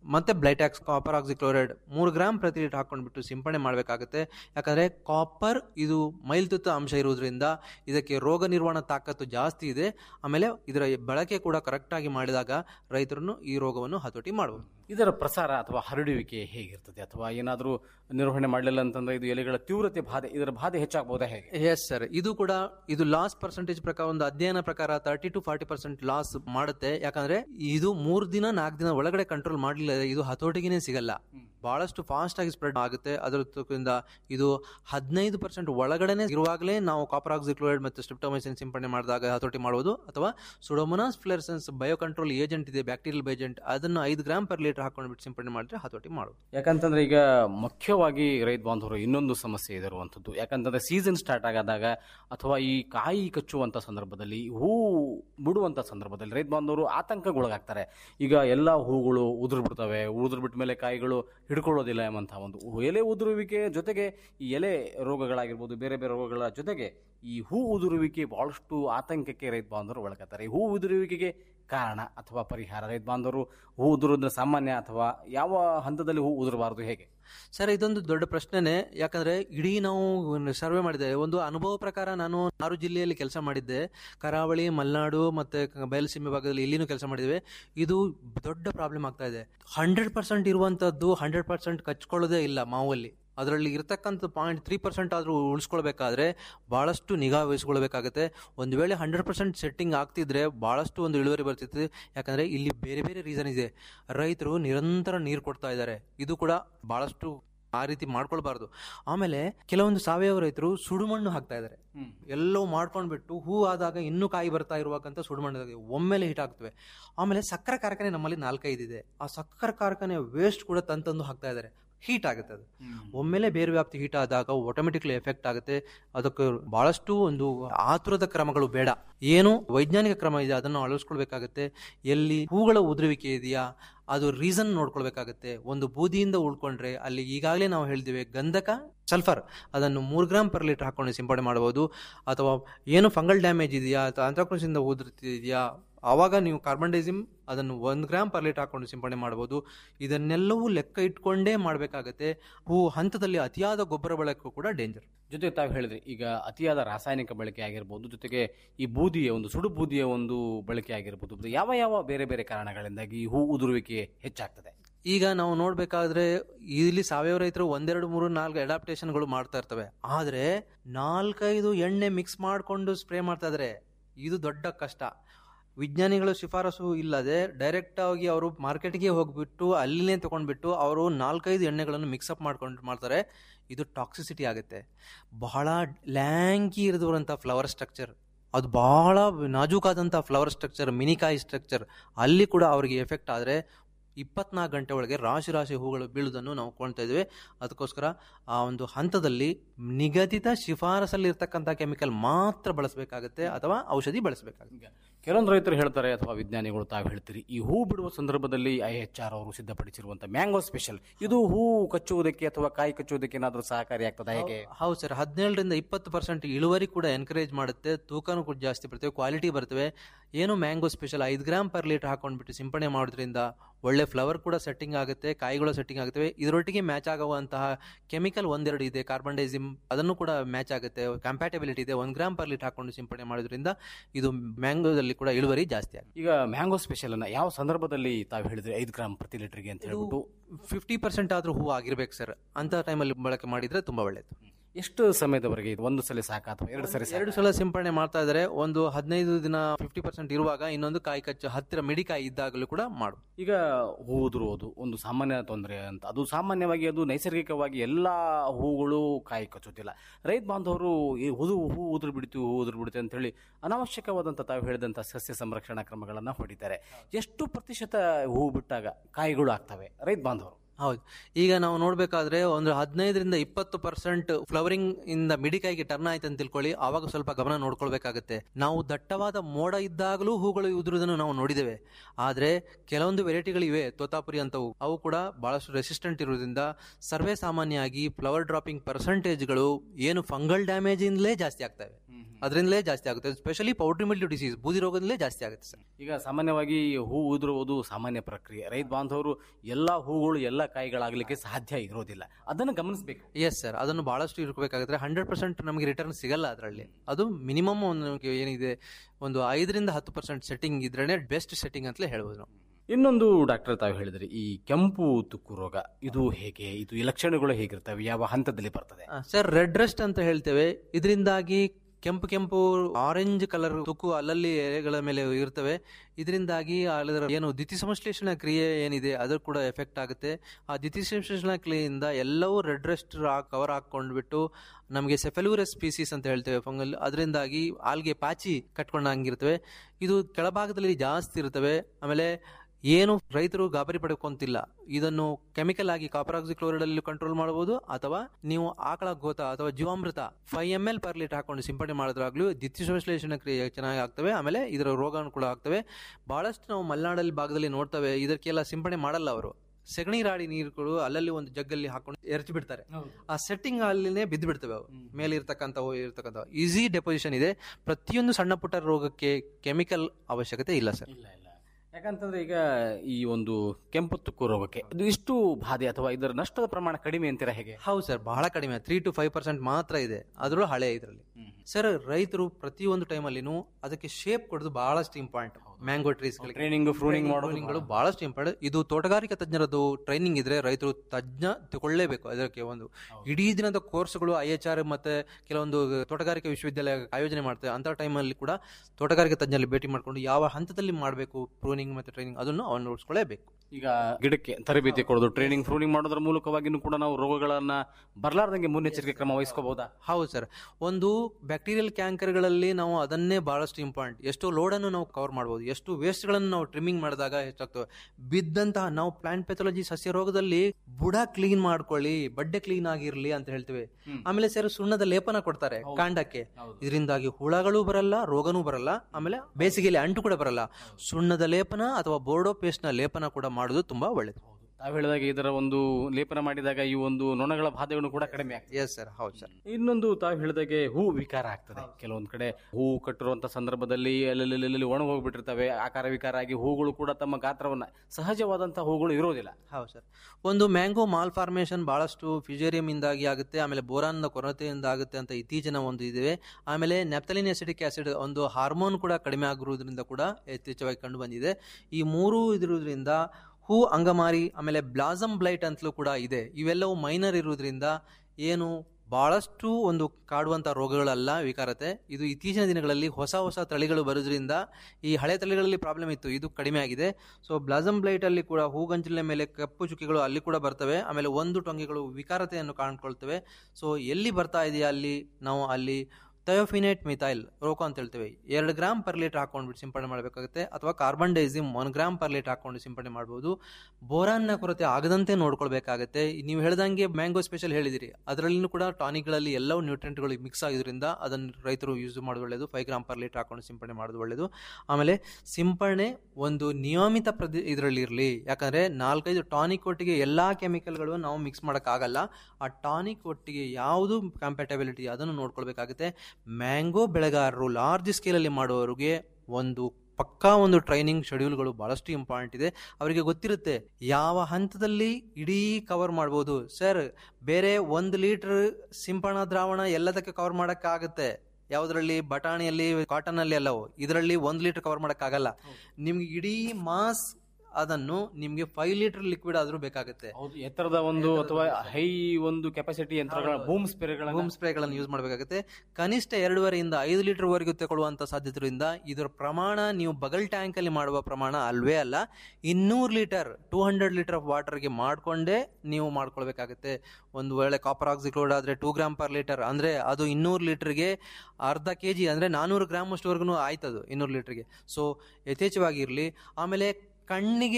ಮತ್ತೆ ಬ್ಲೈಟ್ಯಾಕ್ಸ್ ಕಾಪರ್ ಆಕ್ಸಿಕ್ಲೋರೈಡ್ ಮೂರು ಗ್ರಾಮ್ ಪ್ರತಿ ಲೀಟರ್ ಹಾಕೊಂಡ್ಬಿಟ್ಟು ಸಿಂಪಡಣೆ ಮಾಡಬೇಕಾಗುತ್ತೆ ಯಾಕಂದ್ರೆ ಕಾಪರ್ ಇದು ಮೈಲ್ತುತ್ತ ಅಂಶ ಇರುವುದರಿಂದ ಇದಕ್ಕೆ ರೋಗ ನಿರ್ವಹಣಾ ತಾಕತ್ತು ಜಾಸ್ತಿ ಇದೆ ಆಮೇಲೆ ಇದರ ಬಳಕೆ ಕೂಡ ಕರೆಕ್ಟ್ ಆಗಿ ಮಾಡಿದಾಗ ರೈತರನ್ನು ಈ ರೋಗವನ್ನು ಹತೋಟಿ ಮಾಡಬಹುದು ಇದರ ಪ್ರಸಾರ ಅಥವಾ ಹರಡುವಿಕೆ ಹೇಗಿರ್ತದೆ ಅಥವಾ ಏನಾದರೂ ನಿರ್ವಹಣೆ ಮಾಡಲಿಲ್ಲ ಅಂತಂದ್ರೆ ಇದು ಎಲೆಗಳ ತೀವ್ರತೆ ಬಾಧೆ ಇದರ ಬಾಧೆ ಹೆಚ್ಚಾಗಬಹುದಾ ಹೇಗೆ ಎಸ್ ಸರ್ ಇದು ಕೂಡ ಇದು ಲಾಸ್ ಪರ್ಸೆಂಟೇಜ್ ಪ್ರಕಾರ ಒಂದು ಅಧ್ಯಯನ ಪ್ರಕಾರ thirty to forty percent loss ಮಾಡುತ್ತೆ ಯಾಕಂದ್ರೆ ಇದು ಮೂರ್ ದಿನ ನಾಲ್ಕು ದಿನ ಒಳಗಡೆ ಕಂಟ್ರೋಲ್ ಮಾಡಲಿಲ್ಲ ಇದು ಹತೋಟಿಗೆನೇ ಸಿಗಲ್ಲ ಬಹಳಷ್ಟು ಫಾಸ್ಟ್ ಆಗಿ ಸ್ಪ್ರೆಡ್ ಆಗುತ್ತೆ ಅದರಿಂದ ಇದು ಹದಿನೈದು ಪರ್ಸೆಂಟ್ ಒಳಗಡೆನೆ ಇರುವಾಗಲೇ ನಾವು ಕಾಪರ್ ಆಕ್ಸಿಕ್ಲೋರೈಡ್ ಮತ್ತು ಸ್ಟ್ರಿಪ್ಟೋಮೈಸಿನ್ ಸಿಂಪಡಣೆ ಮಾಡಿದಾಗ ಹತೋಟಿ ಮಾಡಬಹುದು ಅಥವಾ pseudomonas fluorescens bio control agent ಇದೆ ಬ್ಯಾಕ್ಟೀರಿಯಲ್ ಏಜೆಂಟ್ ಅದನ್ನು ಐದು ಗ್ರಾಮ್ ಪರ್ ಲೀಟರ್ ಹಾಕೊಂಡ್ಬಿಟ್ಟು ಸಿಂಪಡಣೆ ಮಾಡಿದ್ರೆ ಹತೋಟಿ ಮಾಡೋದು ಯಾಕಂತಂದ್ರೆ ಈಗ ಮುಖ್ಯವಾಗಿ ರೈತ ಬಾಂಧವರು ಇನ್ನೊಂದು ಸಮಸ್ಯೆ ಇರುವಂಥದ್ದು ಯಾಕಂತಂದ್ರೆ ಸೀಸನ್ ಸ್ಟಾರ್ಟ್ ಆಗಾದಾಗ ಅಥವಾ ಈ ಕಾಯಿ ಕಚ್ಚುವಂತ ಸಂದರ್ಭದಲ್ಲಿ ಹೂ ಬಿಡುವಂತ ಸಂದರ್ಭದಲ್ಲಿ ರೈತ ಬಾಂಧವರು ಆತಂಕಗೊಳಗಾಗ್ತಾರೆ ಈಗ ಎಲ್ಲ ಹೂಗಳು ಉದುರು ಬಿಡ್ತವೆ ಉದುರು ಬಿಟ್ಟ ಮೇಲೆ ಕಾಯಿಗಳು ಹಿಡ್ಕೊಳ್ಳೋದಿಲ್ಲ ಎಂಬಂತಹ ಒಂದು ಎಲೆ ಉದುರುವಿಕೆ ಜೊತೆಗೆ ಈ ಎಲೆ ರೋಗಗಳಾಗಿರ್ಬೋದು ಬೇರೆ ಬೇರೆ ರೋಗಗಳ ಜೊತೆಗೆ ಈ ಹೂ ಉದುರುವಿಕೆ ಬಹಳಷ್ಟು ಆತಂಕಕ್ಕೆ ರೈತ ಬಾಂಧವರು ಒಳಗಾಗ್ತಾರೆ ಈ ಹೂ ಉದುರುವಿಕೆಗೆ ಕಾರಣ ಅಥವಾ ಪರಿಹಾರ ರೈತ ಬಾಂಧವರು ಹೂ ಉದುರೋದ್ರ ಸಾಮಾನ್ಯ ಅಥವಾ ಯಾವ ಹಂತದಲ್ಲಿ ಹೂ ಉದುರಬಾರದು ಹೇಗೆ ಸರ್ ಇದೊಂದು ದೊಡ್ಡ ಪ್ರಶ್ನೆನೆ ಯಾಕಂದ್ರೆ ಇಡೀ ನಾವು ಸರ್ವೆ ಮಾಡಿದೆ ಒಂದು ಅನುಭವ ಪ್ರಕಾರ ನಾನು ಆರು ಜಿಲ್ಲೆಯಲ್ಲಿ ಕೆಲಸ ಮಾಡಿದ್ದೆ ಕರಾವಳಿ ಮಲೆನಾಡು ಮತ್ತೆ ಕ- ಬಯಲುಸೀಮೆ ಭಾಗದಲ್ಲಿ ಇಲ್ಲಿನೂ ಕೆಲಸ ಮಾಡಿದ್ದೇವೆ ಇದು ದೊಡ್ಡ ಪ್ರಾಬ್ಲಮ್ ಆಗ್ತಾ ಇದೆ ಹಂಡ್ರೆಡ್ ಪರ್ಸೆಂಟ್ ಇರುವಂತದ್ದು ಹಂಡ್ರೆಡ್ ಪರ್ಸೆಂಟ್ ಕಚ್ಕೊಳ್ಳೋದೇ ಇಲ್ಲ ಮಾವಲ್ಲಿ ಅದರಲ್ಲಿ ಇರತಕ್ಕಂಥ ಪಾಯಿಂಟ್ ತ್ರೀ ಪರ್ಸೆಂಟ್ ಆದರೂ ಉಳಿಸ್ಕೊಳ್ಬೇಕಾದ್ರೆ ಭಾಳಷ್ಟು ನಿಗಾ ವಹಿಸ್ಕೊಳ್ಬೇಕಾಗುತ್ತೆ ಒಂದು ವೇಳೆ ಹಂಡ್ರೆಡ್ ಪರ್ಸೆಂಟ್ ಸೆಟ್ಟಿಂಗ್ ಆಗ್ತಿದ್ರೆ ಭಾಳಷ್ಟು ಒಂದು ಇಳುವರಿ ಬರ್ತಿತ್ತು ಯಾಕಂದ್ರೆ ಇಲ್ಲಿ ಬೇರೆ ಬೇರೆ ರೀಸನ್ ಇದೆ ರೈತರು ನಿರಂತರ ನೀರು ಕೊಡ್ತಾ ಇದ್ದಾರೆ ಇದು ಕೂಡ ಭಾಳಷ್ಟು ಆ ರೀತಿ ಮಾಡ್ಕೊಳ್ಬಾರ್ದು ಆಮೇಲೆ ಕೆಲವೊಂದು ಸಾವಯವ ರೈತರು ಸುಡುಮಣ್ಣು ಹಾಕ್ತಾ ಇದ್ದಾರೆ ಎಲ್ಲವೂ ಮಾಡ್ಕೊಂಡ್ಬಿಟ್ಟು ಹೂ ಆದಾಗ ಇನ್ನೂ ಕಾಯಿ ಬರ್ತಾ ಇರುವಾಗಂತ ಸುಡುಮಣ್ಣು ಒಮ್ಮೆಲೆ ಹಿಟ್ ಆಗ್ತವೆ ಆಮೇಲೆ ಸಕ್ಕರೆ ಕಾರ್ಖಾನೆ ನಮ್ಮಲ್ಲಿ ನಾಲ್ಕೈದು ಇದೆ ಆ ಸಕ್ಕರೆ ಕಾರ್ಖಾನೆ ವೇಸ್ಟ್ ಕೂಡ ತಂತಂದು ಹಾಕ್ತಾ ಇದ್ದಾರೆ ಹೀಟ್ ಆಗುತ್ತೆ ಅದು ಒಮ್ಮೆಲೆ ಬೇರೆ ವ್ಯಾಪ್ತಿ ಹೀಟ್ ಆದಾಗ ಆಟೋಮೆಟಿಕ್ಲಿ ಎಫೆಕ್ಟ್ ಆಗುತ್ತೆ ಅದಕ್ಕೆ ಬಹಳಷ್ಟು ಒಂದು ಆತುರದ ಕ್ರಮಗಳು ಬೇಡ ಏನು ವೈಜ್ಞಾನಿಕ ಕ್ರಮ ಇದೆ ಅದನ್ನು ಅಳವಡಿಸ್ಕೊಳ್ಬೇಕಾಗತ್ತೆ ಎಲ್ಲಿ ಹೂಗಳ ಉದುರುವಿಕೆ ಇದೆಯಾ ಅದು ರೀಸನ್ ನೋಡ್ಕೊಳ್ಬೇಕಾಗತ್ತೆ ಒಂದು ಬೂದಿಯಿಂದ ಉಳ್ಕೊಂಡ್ರೆ ಅಲ್ಲಿ ಈಗಾಗಲೇ ನಾವು ಹೇಳಿದ್ದೇವೆ ಗಂಧಕ ಸಲ್ಫರ್ ಅದನ್ನು ಮೂರು ಗ್ರಾಮ್ ಪರ್ ಲೀಟರ್ ಹಾಕೊಂಡು ಸಿಂಪಡಣೆ ಮಾಡಬಹುದು ಅಥವಾ ಏನು ಫಂಗಲ್ ಡ್ಯಾಮೇಜ್ ಇದೆಯಾ ಅಥವಾ ಆಂಥ್ರಾಕ್ನೋಸಿಂದ ಉದುರುತ್ತಿದೆಯಾ ಆವಾಗ ನೀವು ಕಾರ್ಬನ್ ಡೈಸಿಮ್ ಅದನ್ನು ಒಂದು ಗ್ರಾಮ್ ಪರ್ ಲೀಟರ್ ಹಾಕೊಂಡು ಸಿಂಪಡಣೆ ಮಾಡಬಹುದು ಇದನ್ನೆಲ್ಲವೂ ಲೆಕ್ಕ ಇಟ್ಕೊಂಡೇ ಮಾಡಬೇಕಾಗತ್ತೆ ಹೂ ಹಂತದಲ್ಲಿ ಅತಿಯಾದ ಗೊಬ್ಬರ ಬಳಕೆ ಕೂಡ ಡೇಂಜರ್ ಜೊತೆಗೆ ತಾವು ಹೇಳಿದ್ರಿ ಈಗ ಅತಿಯಾದ ರಾಸಾಯನಿಕ ಬಳಕೆ ಆಗಿರ್ಬೋದು ಜೊತೆಗೆ ಈ ಬೂದಿಯ ಒಂದು ಸುಡು ಬೂದಿಯ ಒಂದು ಬಳಕೆ ಆಗಿರ್ಬೋದು ಯಾವ ಯಾವ ಬೇರೆ ಬೇರೆ ಕಾರಣಗಳಿಂದಾಗಿ ಈ ಹೂ ಉದುರುವಿಕೆ ಹೆಚ್ಚಾಗ್ತದೆ ಈಗ ನಾವು ನೋಡ್ಬೇಕಾದ್ರೆ ಇಲ್ಲಿ ಸಾವಯವ ರೈತರು ಒಂದೆರಡು ಮೂರು ನಾಲ್ಕು ಅಡಾಪ್ಟೇಷನ್ಗಳು ಮಾಡ್ತಾ ಇರ್ತವೆ ಆದ್ರೆ ನಾಲ್ಕೈದು ಎಣ್ಣೆ ಮಿಕ್ಸ್ ಮಾಡಿಕೊಂಡು ಸ್ಪ್ರೇ ಮಾಡ್ತಾ ಇದಾರೆ ಇದು ದೊಡ್ಡ ಕಷ್ಟ ವಿಜ್ಞಾನಿಗಳು ಶಿಫಾರಸು ಇಲ್ಲದೆ ಡೈರೆಕ್ಟ್ ಆಗಿ ಅವರು ಮಾರ್ಕೆಟ್ಗೆ ಹೋಗ್ಬಿಟ್ಟು ಅಲ್ಲಿನೇ ತಗೊಂಡ್ಬಿಟ್ಟು ಅವರು ನಾಲ್ಕೈದು ಎಣ್ಣೆಗಳನ್ನು ಮಿಕ್ಸಪ್ ಮಾಡ್ಕೊಂಡು ಮಾಡ್ತಾರೆ ಇದು ಟಾಕ್ಸಿಸಿಟಿ ಆಗುತ್ತೆ ಬಹಳ ಲ್ಯಾಂಕಿ ಇರದಿರುವಂಥ ಫ್ಲವರ್ ಸ್ಟ್ರಕ್ಚರ್ ಅದು ಬಹಳ ನಾಜೂಕಾದಂಥ ಫ್ಲವರ್ ಸ್ಟ್ರಕ್ಚರ್ ಮಿನಿಕಾಯಿ ಸ್ಟ್ರಕ್ಚರ್ ಅಲ್ಲಿ ಕೂಡ ಅವರಿಗೆ ಎಫೆಕ್ಟ್ ಆದರೆ ಇಪ್ಪತ್ನಾಲ್ಕು ಗಂಟೆ ಒಳಗೆ ರಾಶಿ ರಾಶಿ ಹೂಗಳು ಬೀಳುವುದನ್ನು ನಾವು ಕಾಣ್ತಾ ಇದ್ದೇವೆ ಅದಕ್ಕೋಸ್ಕರ ಆ ಒಂದು ಹಂತದಲ್ಲಿ ನಿಗದಿತ ಶಿಫಾರಸಲ್ಲಿರ್ತಕ್ಕಂಥ ಕೆಮಿಕಲ್ ಮಾತ್ರ ಬಳಸಬೇಕಾಗುತ್ತೆ ಅಥವಾ ಔಷಧಿ ಬಳಸಬೇಕಾಗುತ್ತೆ ಕೆಲವೊಂದು ರೈತರು ಹೇಳ್ತಾರೆ ಅಥವಾ ವಿಜ್ಞಾನಿಗಳು ತಾವು ಹೇಳ್ತೀರಿ ಈ ಹೂ ಬಿಡುವ ಸಂದರ್ಭದಲ್ಲಿ ಐ ಎಚ್ ಆರ್ ಅವರು ಸಿದ್ಧಪಡಿಸಿರುವಂತಹ ಮ್ಯಾಂಗೋ ಸ್ಪೆಷಲ್ ಇದು ಹೂ ಕಚ್ಚುವುದಕ್ಕೆ ಅಥವಾ ಕಾಯಿ ಕಚ್ಚುವುದಕ್ಕೆ ಏನಾದರೂ ಸಹಕಾರಿಯಾಗ್ತದೆ ಹೇಗೆ ಹೌದು ಸರ್ ಹದಿನೇಳರಿಂದ ಇಪ್ಪತ್ತು ಪರ್ಸೆಂಟ್ ಇಳುವರಿ ಕೂಡ ಎನ್ಕರೇಜ್ ಮಾಡುತ್ತೆ ತೂಕನೂ ಕೂಡ ಜಾಸ್ತಿ ಬರ್ತವೆ ಕ್ವಾಲಿಟಿ ಬರ್ತವೆ ಏನು ಮ್ಯಾಂಗೋ ಸ್ಪೆಷಲ್ ಐದು ಗ್ರಾಮ್ ಪರ್ ಲೀಟರ್ ಹಾಕೊಂಡ್ಬಿಟ್ಟು ಸಿಂಪಡಣೆ ಮಾಡೋದ್ರಿಂದ ಒಳ್ಳೆ ಫ್ಲವರ್ ಕೂಡ ಸೆಟ್ಟಿಂಗ್ ಆಗುತ್ತೆ ಕಾಯಿಗಳು ಸೆಟ್ಟಿಂಗ್ ಆಗುತ್ತವೆ ಇದರೊಟ್ಟಿಗೆ ಮ್ಯಾಚ್ ಆಗುವಂತಹ ಕೆಮಿಕಲ್ ಒಂದೆರಡು ಇದೆ ಕಾರ್ಬನ್ ಡೈಸಿಮ್ ಅದನ್ನು ಕೂಡ ಮ್ಯಾಚ್ ಆಗುತ್ತೆ ಕಂಪ್ಯಾಟಬಿಲಿಟಿ ಇದೆ ಒಂದು ಗ್ರಾಮ್ ಪರ್ ಲೀಟರ್ ಹಾಕೊಂಡು ಸಿಂಪಡಣೆ ಮಾಡೋದ್ರಿಂದ ಇದು ಮ್ಯಾಂಗೋದಲ್ಲಿ ಕೂಡ ಇಳುವರಿ ಜಾಸ್ತಿ ಆಗುತ್ತೆ ಈಗ ಮ್ಯಾಂಗೋ ಸ್ಪೆಷಲ್ ಅನ್ನ ಯಾವ ಸಂದರ್ಭದಲ್ಲಿ ತಾವು ಹೇಳಿದ್ರಿ ಐದು ಗ್ರಾಮ್ ಪ್ರತಿ ಲೀಟರ್ಗೆ ಅಂತ ಹೇಳ್ಬಿಟ್ಟು ಫಿಫ್ಟಿ ಪರ್ಸೆಂಟ್ ಆದ್ರೂ ಹೂ ಆಗಿರ್ಬೇಕು ಸರ್ ಅಂತ ಟೈಮಲ್ಲಿ ಬಳಕೆ ಮಾಡಿದ್ರೆ ತುಂಬಾ ಒಳ್ಳೇದು ಎಷ್ಟು ಸಮಯದವರೆಗೆ ಇದು ಒಂದು ಸಲ ಸಾಕ ಅಥವಾ ಎರಡು ಸಲ ಸಾಕ ಎರಡು ಸಲ ಸಿಂಪಡಣೆ ಮಾಡ್ತಾ ಇದ್ದಾರೆ ಒಂದು ಹದಿನೈದು ದಿನ ಫಿಫ್ಟಿ ಪರ್ಸೆಂಟ್ ಇರುವಾಗ ಇನ್ನೊಂದು ಕಾಯಿ ಕಚ್ಚು ಹತ್ತಿರ ಮಿಡಿಕಾಯಿ ಇದ್ದಾಗಲೂ ಕೂಡ ಮಾಡು ಈಗ ಹೂ ಉದುರುವುದು ಒಂದು ಸಾಮಾನ್ಯ ತೊಂದರೆ ಅಂತ ಅದು ಸಾಮಾನ್ಯವಾಗಿ ಅದು ನೈಸರ್ಗಿಕವಾಗಿ ಎಲ್ಲ ಹೂಗಳು ಕಾಯಿ ಕಚ್ಚುತ್ತಿಲ್ಲ ರೈತ ಬಾಂಧವರು ಈ ಹುದು ಹೂ ಉದುರು ಬಿಡ್ತು ಹೂ ಉದುರು ಬಿಡುತ್ತೆ ಅಂತ ಹೇಳಿ ಅನಾವಶ್ಯಕವಾದಂಥ ತಾವು ಹೇಳಿದಂಥ ಸಸ್ಯ ಸಂರಕ್ಷಣಾ ಕ್ರಮಗಳನ್ನು ಹೊಡಿತಾರೆ ಎಷ್ಟು ಪ್ರತಿಶತ ಹೂ ಬಿಟ್ಟಾಗ ಕಾಯಿಗಳು ಆಗ್ತವೆ ರೈತ ಬಾಂಧವರು ಹೌದು ಈಗ ನಾವು ನೋಡ್ಬೇಕಾದ್ರೆ ಒಂದು ಹದಿನೈದರಿಂದ ಇಪ್ಪತ್ತು ಪರ್ಸೆಂಟ್ ಫ್ಲವರಿಂಗ್ ಇಂದ ಮಿಡಿಕಾಯಿಗೆ ಟರ್ನ್ ಆಯ್ತು ಅಂತ ತಿಳ್ಕೊಳ್ಳಿ ಆವಾಗ ಸ್ವಲ್ಪ ಗಮನ ನೋಡ್ಕೊಳ್ಬೇಕಾಗುತ್ತೆ ನಾವು ದಟ್ಟವಾದ ಮೋಡ ಇದ್ದಾಗಲೂ ಹೂಗಳು ಉದುರುವುದನ್ನು ನಾವು ನೋಡಿದ್ದೇವೆ ಆದ್ರೆ ಕೆಲವೊಂದು ವೆರೈಟಿಗಳಿವೆ ತೋತಾಪುರಿ ಅಂತವು ಅವು ಕೂಡ ಬಹಳಷ್ಟು ರೆಸಿಸ್ಟೆಂಟ್ ಇರುವುದರಿಂದ ಸರ್ವೇ ಸಾಮಾನ್ಯವಾಗಿ ಫ್ಲವರ್ ಡ್ರಾಪಿಂಗ್ ಪರ್ಸೆಂಟೇಜ್ಗಳು ಏನು ಫಂಗಲ್ ಡ್ಯಾಮೇಜ್ ಇಂದಲೇ ಜಾಸ್ತಿ ಆಗ್ತವೆ ಅದರಿಂದಲೇ ಜಾಸ್ತಿ ಆಗುತ್ತೆ ಸ್ಪೆಷಲಿ ಪೌಡ್ರಿ ಮಿಲ್ಡ್ಯೂ ಡಿಸೀಸ್ ಬೂದಿ ರೋಗದಿಂದಲೇ ಜಾಸ್ತಿ ಆಗುತ್ತೆ ಸರ್ ಈಗ ಸಾಮಾನ್ಯವಾಗಿ ಹೂ ಉದುರುವುದು ಸಾಮಾನ್ಯ ಪ್ರಕ್ರಿಯೆ ರೈತ ಬಾಂಧವರು ಎಲ್ಲಾ ಹೂಗಳು ಎಲ್ಲ ಕಾಯಿಗಳಾಗಲಿಕ್ಕೆ ಸಾಧ್ಯ ಇರೋದಿಲ್ಲ ಅದನ್ನು ಗಮನಿಸಬೇಕು ಎಸ್ ಸರ್ ಅದನ್ನು ಬಹಳಷ್ಟು ಇರ್ಕೋಬೇಕಾದ್ರೆ ಹಂಡ್ರೆಡ್ ಪರ್ಸೆಂಟ್ ನಮಗೆ ರಿಟರ್ನ್ ಸಿಗಲ್ಲ ಅದರಲ್ಲಿ ಅದು ಮಿನಿಮಮ್ ಒಂದು ನಮಗೆ ಏನಿದೆ ಒಂದು ಐದರಿಂದ ಹತ್ತು ಪರ್ಸೆಂಟ್ ಸೆಟ್ಟಿಂಗ್ ಇದ್ರೇನೆ ಬೆಸ್ಟ್ ಸೆಟ್ಟಿಂಗ್ ಅಂತಲೇ ಹೇಳ್ಬೋದು ನಾವು ಇನ್ನೊಂದು ಡಾಕ್ಟರ್ ತಾವು ಹೇಳಿದ್ರಿ ಈ ಕೆಂಪು ತುಕ್ಕು ರೋಗ ಇದು ಹೇಗೆ ಇದು ಈ ಲಕ್ಷಣಗಳು ಹೇಗಿರ್ತವೆ ಯಾವ ಹಂತದಲ್ಲಿ ಬರ್ತದೆ ಸರ್ ರೆಡ್ ರೆಸ್ಟ್ ಅಂತ ಹೇಳ್ತೇವೆ ಇದರಿಂದಾಗಿ ಕೆಂಪು ಕೆಂಪು ಆರೆಂಜ್ ಕಲರ್ ತುಕ್ಕು ಅಲ್ಲಲ್ಲಿ ಎಲೆಗಳ ಮೇಲೆ ಇರ್ತವೆ ಇದರಿಂದಾಗಿ ಅದರ ಏನು ದ್ಯುತಿಸಂಶ್ಲೇಷಣ ಕ್ರಿಯೆ ಏನಿದೆ ಅದ್ರ ಕೂಡ ಎಫೆಕ್ಟ್ ಆಗುತ್ತೆ ಆ ದ್ಯುತಿಸಂಶ್ಲೇಷಣ ಕ್ರಿಯೆಯಿಂದ ಎಲ್ಲವೂ ರೆಡ್ ರೆಸ್ಟ್ ಕವರ್ ಹಾಕೊಂಡ್ಬಿಟ್ಟು ನಮಗೆ ಸೆಫೆಲೂರಸ್ ಸ್ಪೀಸೀಸ್ ಅಂತ ಹೇಳ್ತೇವೆ ಫಂಗಲ್ ಅದರಿಂದಾಗಿ ಆಲ್ಗೆ ಪಾಚಿ ಕಟ್ಕೊಂಡಂಗಿರ್ತವೆ ಇದು ಕೆಳಭಾಗದಲ್ಲಿ ಜಾಸ್ತಿ ಇರ್ತವೆ ಆಮೇಲೆ ಏನು ರೈತರು ಗಾಬರಿ ಪಡ್ಕೊಂತಿಲ್ಲ ಇದನ್ನು ಕೆಮಿಕಲ್ ಆಗಿ ಕಾಪರಾಕ್ಸಿಕ್ಲೋರೈಡ್ ಅಲ್ಲಿ ಕಂಟ್ರೋಲ್ ಮಾಡಬಹುದು ಅಥವಾ ನೀವು ಆಕಳ ಗೋತ ಅಥವಾ ಜೀವಾಮೃತ five M L per litre ಹಾಕೊಂಡು ಸಿಂಪಡಣೆ ಮಾಡಿದ್ರಾಗ್ಲೂ ದ್ಯುತಿಸಂಶ್ಲೇಷಣ ಕ್ರಿಯೆ ಚೆನ್ನಾಗಿ ಆಗ್ತವೆ ಆಮೇಲೆ ಇದರ ರೋಗ ಕೂಡ ಆಗ್ತವೆ ಬಹಳಷ್ಟು ನಾವು ಮಲೆನಾಡಲ್ಲಿ ಭಾಗದಲ್ಲಿ ನೋಡ್ತವೆ ಇದಕ್ಕೆಲ್ಲ ಸಿಂಪಡಣೆ ಮಾಡಲ್ಲ ಅವರು ಸೆಗಣಿ ರಾಡಿ ನೀರುಗಳು ಅಲ್ಲಲ್ಲಿ ಒಂದು ಜಗ್ಗಲ್ಲಿ ಹಾಕೊಂಡು ಎರಚಿ ಬಿಡ್ತಾರೆ ಆ ಸೆಟ್ಟಿಂಗ್ ಅಲ್ಲಿನೇ ಬಿದ್ದು ಬಿಡ್ತವೆ ಅವು ಮೇಲೆ ಇರ್ತಕ್ಕಂಥವು ಇರ್ತಕ್ಕಂಥ ಈಸಿ ಡೆಪೋಸಿಷನ್ ಇದೆ ಪ್ರತಿಯೊಂದು ಸಣ್ಣ ಪುಟ್ಟ ರೋಗಕ್ಕೆ ಕೆಮಿಕಲ್ ಅವಶ್ಯಕತೆ ಇಲ್ಲ ಸರ್ ಇಲ್ಲ ಇಲ್ಲ ಯಾಕಂತಂದ್ರೆ ಈಗ ಈ ಒಂದು ಕೆಂಪು ತುಕ್ಕು ರೋಗಕ್ಕೆ ಇದು ಇಷ್ಟು ಬಾಧೆ ಅಥವಾ ಇದರ ನಷ್ಟದ ಪ್ರಮಾಣ ಕಡಿಮೆ ಅಂತೀರಾ ಹೇಗೆ ಹೌದು ಸರ್ ಬಹಳ ಕಡಿಮೆ ತ್ರೀ ಟು ಫೈವ್ ಪರ್ಸೆಂಟ್ ಮಾತ್ರ ಇದೆ ಅದರಲ್ಲೂ ಹಳೆ ಇದರಲ್ಲಿ ಸರ್ ರೈತರು ಪ್ರತಿಯೊಂದು ಟೈಮಲ್ಲಿನೂ ಅದಕ್ಕೆ ಶೇಪ್ ಕೊಡೋದು ಬಹಳಷ್ಟು important mango trees training pruning ಮಾಡೋದು ಟ್ರೈನಿಂಗ್ಗಳು ಬಹಳಷ್ಟು ಇಂಪಾರ್ಟೆಂಟ್ ಇದು ತೋಟಗಾರಿಕಾ ತಜ್ಞರದ್ದು ಟ್ರೈನಿಂಗ್ ಇದ್ರೆ ರೈತರು ತಜ್ಞ ತಗೊಳ್ಳೇಬೇಕು ಅದಕ್ಕೆ ಒಂದು ಇಡೀ ದಿನದ ಕೋರ್ಸ್ಗಳು ಐ ಎಚ್ ಆರ್ ಮತ್ತೆ ಕೆಲವೊಂದು ತೋಟಗಾರಿಕಾ ವಿಶ್ವವಿದ್ಯಾಲಯ ಆಯೋಜನೆ ಮಾಡ್ತೇವೆ ಅಂತ ಟೈಮಲ್ಲಿ ಕೂಡ ತೋಟಗಾರಿಕಾ ತಜ್ಞರಲ್ಲಿ ಭೇಟಿ ಮಾಡ್ಕೊಂಡು ಯಾವ ಹಂತದಲ್ಲಿ ಮಾಡಬೇಕು ಪ್ರೂನಿಂಗ್ ಮತ್ತೆ ಟ್ರೈನಿಂಗ್ ಅದನ್ನು ಅವನು ನೋಡ್ಕೊಳ್ಳೇಬೇಕು ಈಗ ಗಿಡಕ್ಕೆ ತರಬೇತಿ ಕೊಡೋದು ಟ್ರೈನಿಂಗ್ ಫ್ರೂನಿಂಗ್ ಮಾಡೋದ್ರ ಮೂಲಕವಾಗಿನೂ ಕೂಡ ನಾವು ರೋಗಗಳನ್ನ ಬರ್ಲಾರ್ದಂಗೆ ಮುನ್ನೆಚ್ಚರಿಕೆ ಕ್ರಮ ವಹಿಸ್ಕೋಬಹುದಾ ಹೌದು ಸರ್ ಒಂದು ಬ್ಯಾಕ್ಟೀರಿಯಲ್ ಕ್ಯಾಂಕರ್ಗಳಲ್ಲಿ ನಾವು ಅದನ್ನೇ ಬಹಳಷ್ಟು ಇಂಪಾರ್ಟೆಂಟ್ ಎಷ್ಟೋ ಲೋಡನ್ನು ನಾವು ಕವರ್ ಮಾಡ್ಬೋದು ಎಷ್ಟು ವೇಸ್ಟ್ಗಳನ್ನು ನಾವು ಟ್ರಿಮ್ಮಿಂಗ್ ಮಾಡಿದಾಗ ಹೆಚ್ಚಾಗ್ತವೆ ಬಿದ್ದಂತಹ ನಾವು ಪ್ಲಾಂಟ್ ಪೆಥಾಲಜಿ ಸಸ್ಯ ರೋಗದಲ್ಲಿ ಬುಡ ಕ್ಲೀನ್ ಮಾಡ್ಕೊಳ್ಳಿ ಬಡ್ಡೆ ಕ್ಲೀನ್ ಆಗಿರ್ಲಿ ಅಂತ ಹೇಳ್ತೇವೆ ಆಮೇಲೆ ಸರ್ ಸುಣ್ಣದ ಲೇಪನ ಕೊಡ್ತಾರೆ ಕಾಂಡಕ್ಕೆ ಇದರಿಂದಾಗಿ ಹುಳಗಳು ಬರಲ್ಲ ರೋಗನೂ ಬರಲ್ಲ ಆಮೇಲೆ ಬೇಸಿಗೆಯಲ್ಲಿ ಅಂಟು ಕೂಡ ಬರಲ್ಲ ಸುಣ್ಣದ ಲೇಪನ ಅಥವಾ ಬೋರ್ಡೋ ಪೇಸ್ಟ್ ನ ಲೇಪನ ಕೂಡ ಮಾಡೋದು ತುಂಬಾ ಒಳ್ಳೇದು ತಾವು ಹೇಳಿದಾಗ ಇದರ ಒಂದು ಲೇಪನ ಮಾಡಿದಾಗ ಈ ಒಂದು ನೊಣಗಳ ಬಾಧೆಗಳು ಕೂಡ ಕಡಿಮೆ ಆಗ್ತದೆ ಎಸ್ ಸರ್ ಹೌದು ಸರ್ ಇನ್ನೊಂದು ತಾವು ಹೇಳಿದಾಗೆ ಹೂ ವಿಕಾರ ಆಗ್ತದೆ ಕೆಲವೊಂದ್ ಕಡೆ ಹೂ ಕಟ್ಟಿರುವಂತ ಸಂದರ್ಭದಲ್ಲಿ ಅಲ್ಲಲ್ಲಿ ಒಣಗಿ ಹೋಗ್ಬಿಟ್ಟಿರ್ತವೆ ಆಕಾರ ವಿಕಾರ ಆಗಿ ಹೂಗಳು ಕೂಡ ತಮ್ಮ ಗಾತ್ರವನ್ನ ಸಹಜವಾದಂತಹ ಹೂಗಳು ಇರೋದಿಲ್ಲ ಹೌದು ಸರ್ ಒಂದು ಮ್ಯಾಂಗೋ ಮಾಲ್ ಫಾರ್ಮೇಷನ್ ಬಹಳಷ್ಟು ಫಿಜೇರಿಯಂ ಇಂದಾಗಿ ಆಗುತ್ತೆ ಆಮೇಲೆ ಬೋರಾನ್ ಕೊರತೆಯಿಂದ ಆಗುತ್ತೆ ಅಂತ ಇತ್ತೀಚಿನ ಒಂದು ಇದೆ ಆಮೇಲೆ ನೆಪ್ತಲಿನ್ ಅಸಿಟಿಕ್ ಆಸಿಡ್ ಒಂದು ಹಾರ್ಮೋನ್ ಕೂಡ ಕಡಿಮೆ ಆಗಿರುವುದರಿಂದ ಕೂಡ ಯಥೇಚ್ಛವಾಗಿ ಕಂಡು ಬಂದಿದೆ ಈ ಮೂರು ಇರುವುದರಿಂದ ಹೂ ಅಂಗಮಾರಿ ಆಮೇಲೆ ಬ್ಲಾಸಮ್ ಬ್ಲೈಟ್ ಅಂತಲೂ ಕೂಡ ಇದೆ ಇವೆಲ್ಲವೂ ಮೈನರ್ ಇರುವುದರಿಂದ ಏನು ಬಹಳಷ್ಟು ಒಂದು ಕಾಡುವಂತ ರೋಗಗಳಲ್ಲ ವಿಕಾರತೆ ಇದು ಇತ್ತೀಚಿನ ದಿನಗಳಲ್ಲಿ ಹೊಸ ಹೊಸ ತಳಿಗಳು ಬರೋದ್ರಿಂದ ಈ ಹಳೆ ತಳಿಗಳಲ್ಲಿ ಪ್ರಾಬ್ಲಮ್ ಇತ್ತು ಇದು ಕಡಿಮೆ ಆಗಿದೆ ಸೊ ಬ್ಲಾಸಮ್ ಬ್ಲೈಟ್ ಅಲ್ಲಿ ಕೂಡ ಹೂಗಂಚಿನ ಮೇಲೆ ಕಪ್ಪು ಚುಕ್ಕಿಗಳು ಅಲ್ಲಿ ಕೂಡ ಬರ್ತವೆ ಆಮೇಲೆ ಒಂದು ಟೊಂಗಿಗಳು ವಿಕಾರತೆಯನ್ನು ಕಾಣ್ಕೊಳ್ತವೆ ಸೊ ಎಲ್ಲಿ ಬರ್ತಾ ಇದೆಯಾ ಅಲ್ಲಿ ನಾವು ಅಲ್ಲಿ ಥಯೋಫಿನೇಟ್ ಮಿಥೈಲ್ ರೋಕೋ ಅಂತ ಹೇಳ್ತೇವೆ ಎರಡು ಗ್ರಾಮ್ ಪರ್ ಲೀಟರ್ ಹಾಕೊಂಡ್ಬಿಟ್ಟು ಸಿಂಪಡಣೆ ಮಾಡಬೇಕಾಗುತ್ತೆ ಅಥವಾ carbendazim one gram per litre ಹಾಕೊಂಡು ಸಿಂಪಡಣೆ ಮಾಡಬಹುದು ಬೋರಾನ್ನ ಕೊರತೆ ಆಗದಂತೆ ನೋಡ್ಕೊಳ್ಬೇಕಾಗುತ್ತೆ ನೀವು ಹೇಳ್ದಂಗೆ ಮ್ಯಾಂಗೋ ಸ್ಪೆಷಲ್ ಹೇಳಿದಿರಿ ಅದರಲ್ಲಿನೂ ಕೂಡ ಟಾನಿಕ್ಗಳಲ್ಲಿ ಎಲ್ಲವೂ ನ್ಯೂಟ್ರೆಂಟ್ಗಳು ಮಿಕ್ಸ್ ಆಗಿದ್ರಿಂದ ಅದನ್ನು ರೈತರು ಯೂಸ್ ಮಾಡೋದು ಒಳ್ಳೆಯದು ಫೈವ್ ಗ್ರಾಮ್ ಪರ್ ಲೀಟರ್ ಹಾಕೊಂಡು ಸಿಂಪಡಣೆ ಮಾಡೋದು ಒಳ್ಳೆಯದು ಆಮೇಲೆ ಸಿಂಪಡಣೆ ಒಂದು ನಿಯಮಿತ ಪ್ರತಿ ಇದರಲ್ಲಿ ಇರಲಿ ಯಾಕಂದ್ರೆ ನಾಲ್ಕೈದು ಟಾನಿಕ್ ಒಟ್ಟಿಗೆ ಎಲ್ಲಾ ಕೆಮಿಕಲ್ಗಳು ನಾವು ಮಿಕ್ಸ್ ಮಾಡೋಕ್ಕಾಗಲ್ಲ ಆ ಟಾನಿಕ್ ಒಟ್ಟಿಗೆ ಯಾವುದು ಕಂಪ್ಯಾಟಬಿಲಿಟಿ ಅದನ್ನು ನೋಡ್ಕೊಳ್ಬೇಕಾಗುತ್ತೆ ಮ್ಯಾಂಗೋ ಬೆಳೆಗಾರರು ಲಾರ್ಜ್ ಸ್ಕೇಲಲ್ಲಿ ಮಾಡುವವರಿಗೆ ಒಂದು ಪಕ್ಕಾ ಒಂದು ಟ್ರೈನಿಂಗ್ ಶೆಡ್ಯೂಲ್ಗಳು ಬಹಳಷ್ಟು ಇಂಪಾರ್ಟೆಂಟ್ ಇದೆ ಅವರಿಗೆ ಗೊತ್ತಿರುತ್ತೆ ಯಾವ ಹಂತದಲ್ಲಿ ಇಡೀ ಕವರ್ ಮಾಡ್ಬೋದು ಸರ್ ಬೇರೆ ಒಂದು ಲೀಟರ್ ಸಿಂಪಡಣಾ ದ್ರಾವಣ ಎಲ್ಲದಕ್ಕೆ ಕವರ್ ಮಾಡೋಕ್ಕಾಗುತ್ತೆ ಯಾವುದರಲ್ಲಿ ಬಟಾಣಿಯಲ್ಲಿ ಕಾಟನ್ ಅಲ್ಲಿ ಎಲ್ಲವೂ ಇದರಲ್ಲಿ ಒಂದು ಲೀಟರ್ ಕವರ್ ಮಾಡೋಕ್ಕಾಗಲ್ಲ ನಿಮ್ಗೆ ಇಡೀ ಮಾಸ್ ಅದನ್ನು ನಿಮ್ಗೆ ಫೈವ್ ಲೀಟರ್ ಲಿಕ್ವಿಡ್ ಆದ್ರೂ ಬೇಕಾಗುತ್ತೆ ಹೌದು ಎತ್ತರದ ಒಂದು ಅಥವಾ ಹೈ ಒಂದು ಕೆಪಾಸಿಟಿ ಯಂತ್ರಗಳ ಬೂಮ್ ಸ್ಪೇರ್ಗಳ ಹೋಮ್ ಸ್ಪ್ರೇಗಳನ್ನು ಯೂಸ್ ಮಾಡಬೇಕಾಗುತ್ತೆ ಕನಿಷ್ಠ ಎರಡೂವರೆಯಿಂದ ಐದು ಲೀಟರ್ ವರೆಗೂ ತಗೊಳ್ಳುವಂತ ಸಾಧ್ಯತೆಯಿಂದ ಇದರ ಪ್ರಮಾಣ ನೀವು ಬಗಲ್ ಟ್ಯಾಂಕ್ ಅಲ್ಲಿ ಮಾಡುವ ಪ್ರಮಾಣ ಅಲ್ವೇ ಅಲ್ಲ ಇನ್ನೂರು litre two hundred litre of ವಾಟರ್ಗೆ ಮಾಡ್ಕೊಂಡೇ ನೀವು ಮಾಡ್ಕೊಳ್ಬೇಕಾಗುತ್ತೆ ಒಂದು ವೇಳೆ ಕಾಪರ್ ಆಕ್ಸಿಕ್ಲೋಡ್ ಆದ್ರೆ ಟೂ ಗ್ರಾಮ್ ಪರ್ ಲೀಟರ್ ಅಂದ್ರೆ ಅದು ಇನ್ನೂರು ಲೀಟರ್ಗೆ ಅರ್ಧ ಕೆ ಜಿ ಅಂದ್ರೆ ನಾನೂರು ಗ್ರಾಮ್ ಅಷ್ಟುವರೆಗೂ ಆಯ್ತದು ಇನ್ನೂರು ಲೀಟರ್ಗೆ ಸೊ ಯಥೇಚ್ಛವಾಗಿರ್ಲಿ ಆಮೇಲೆ ಕಣ್ಣಿಗೆ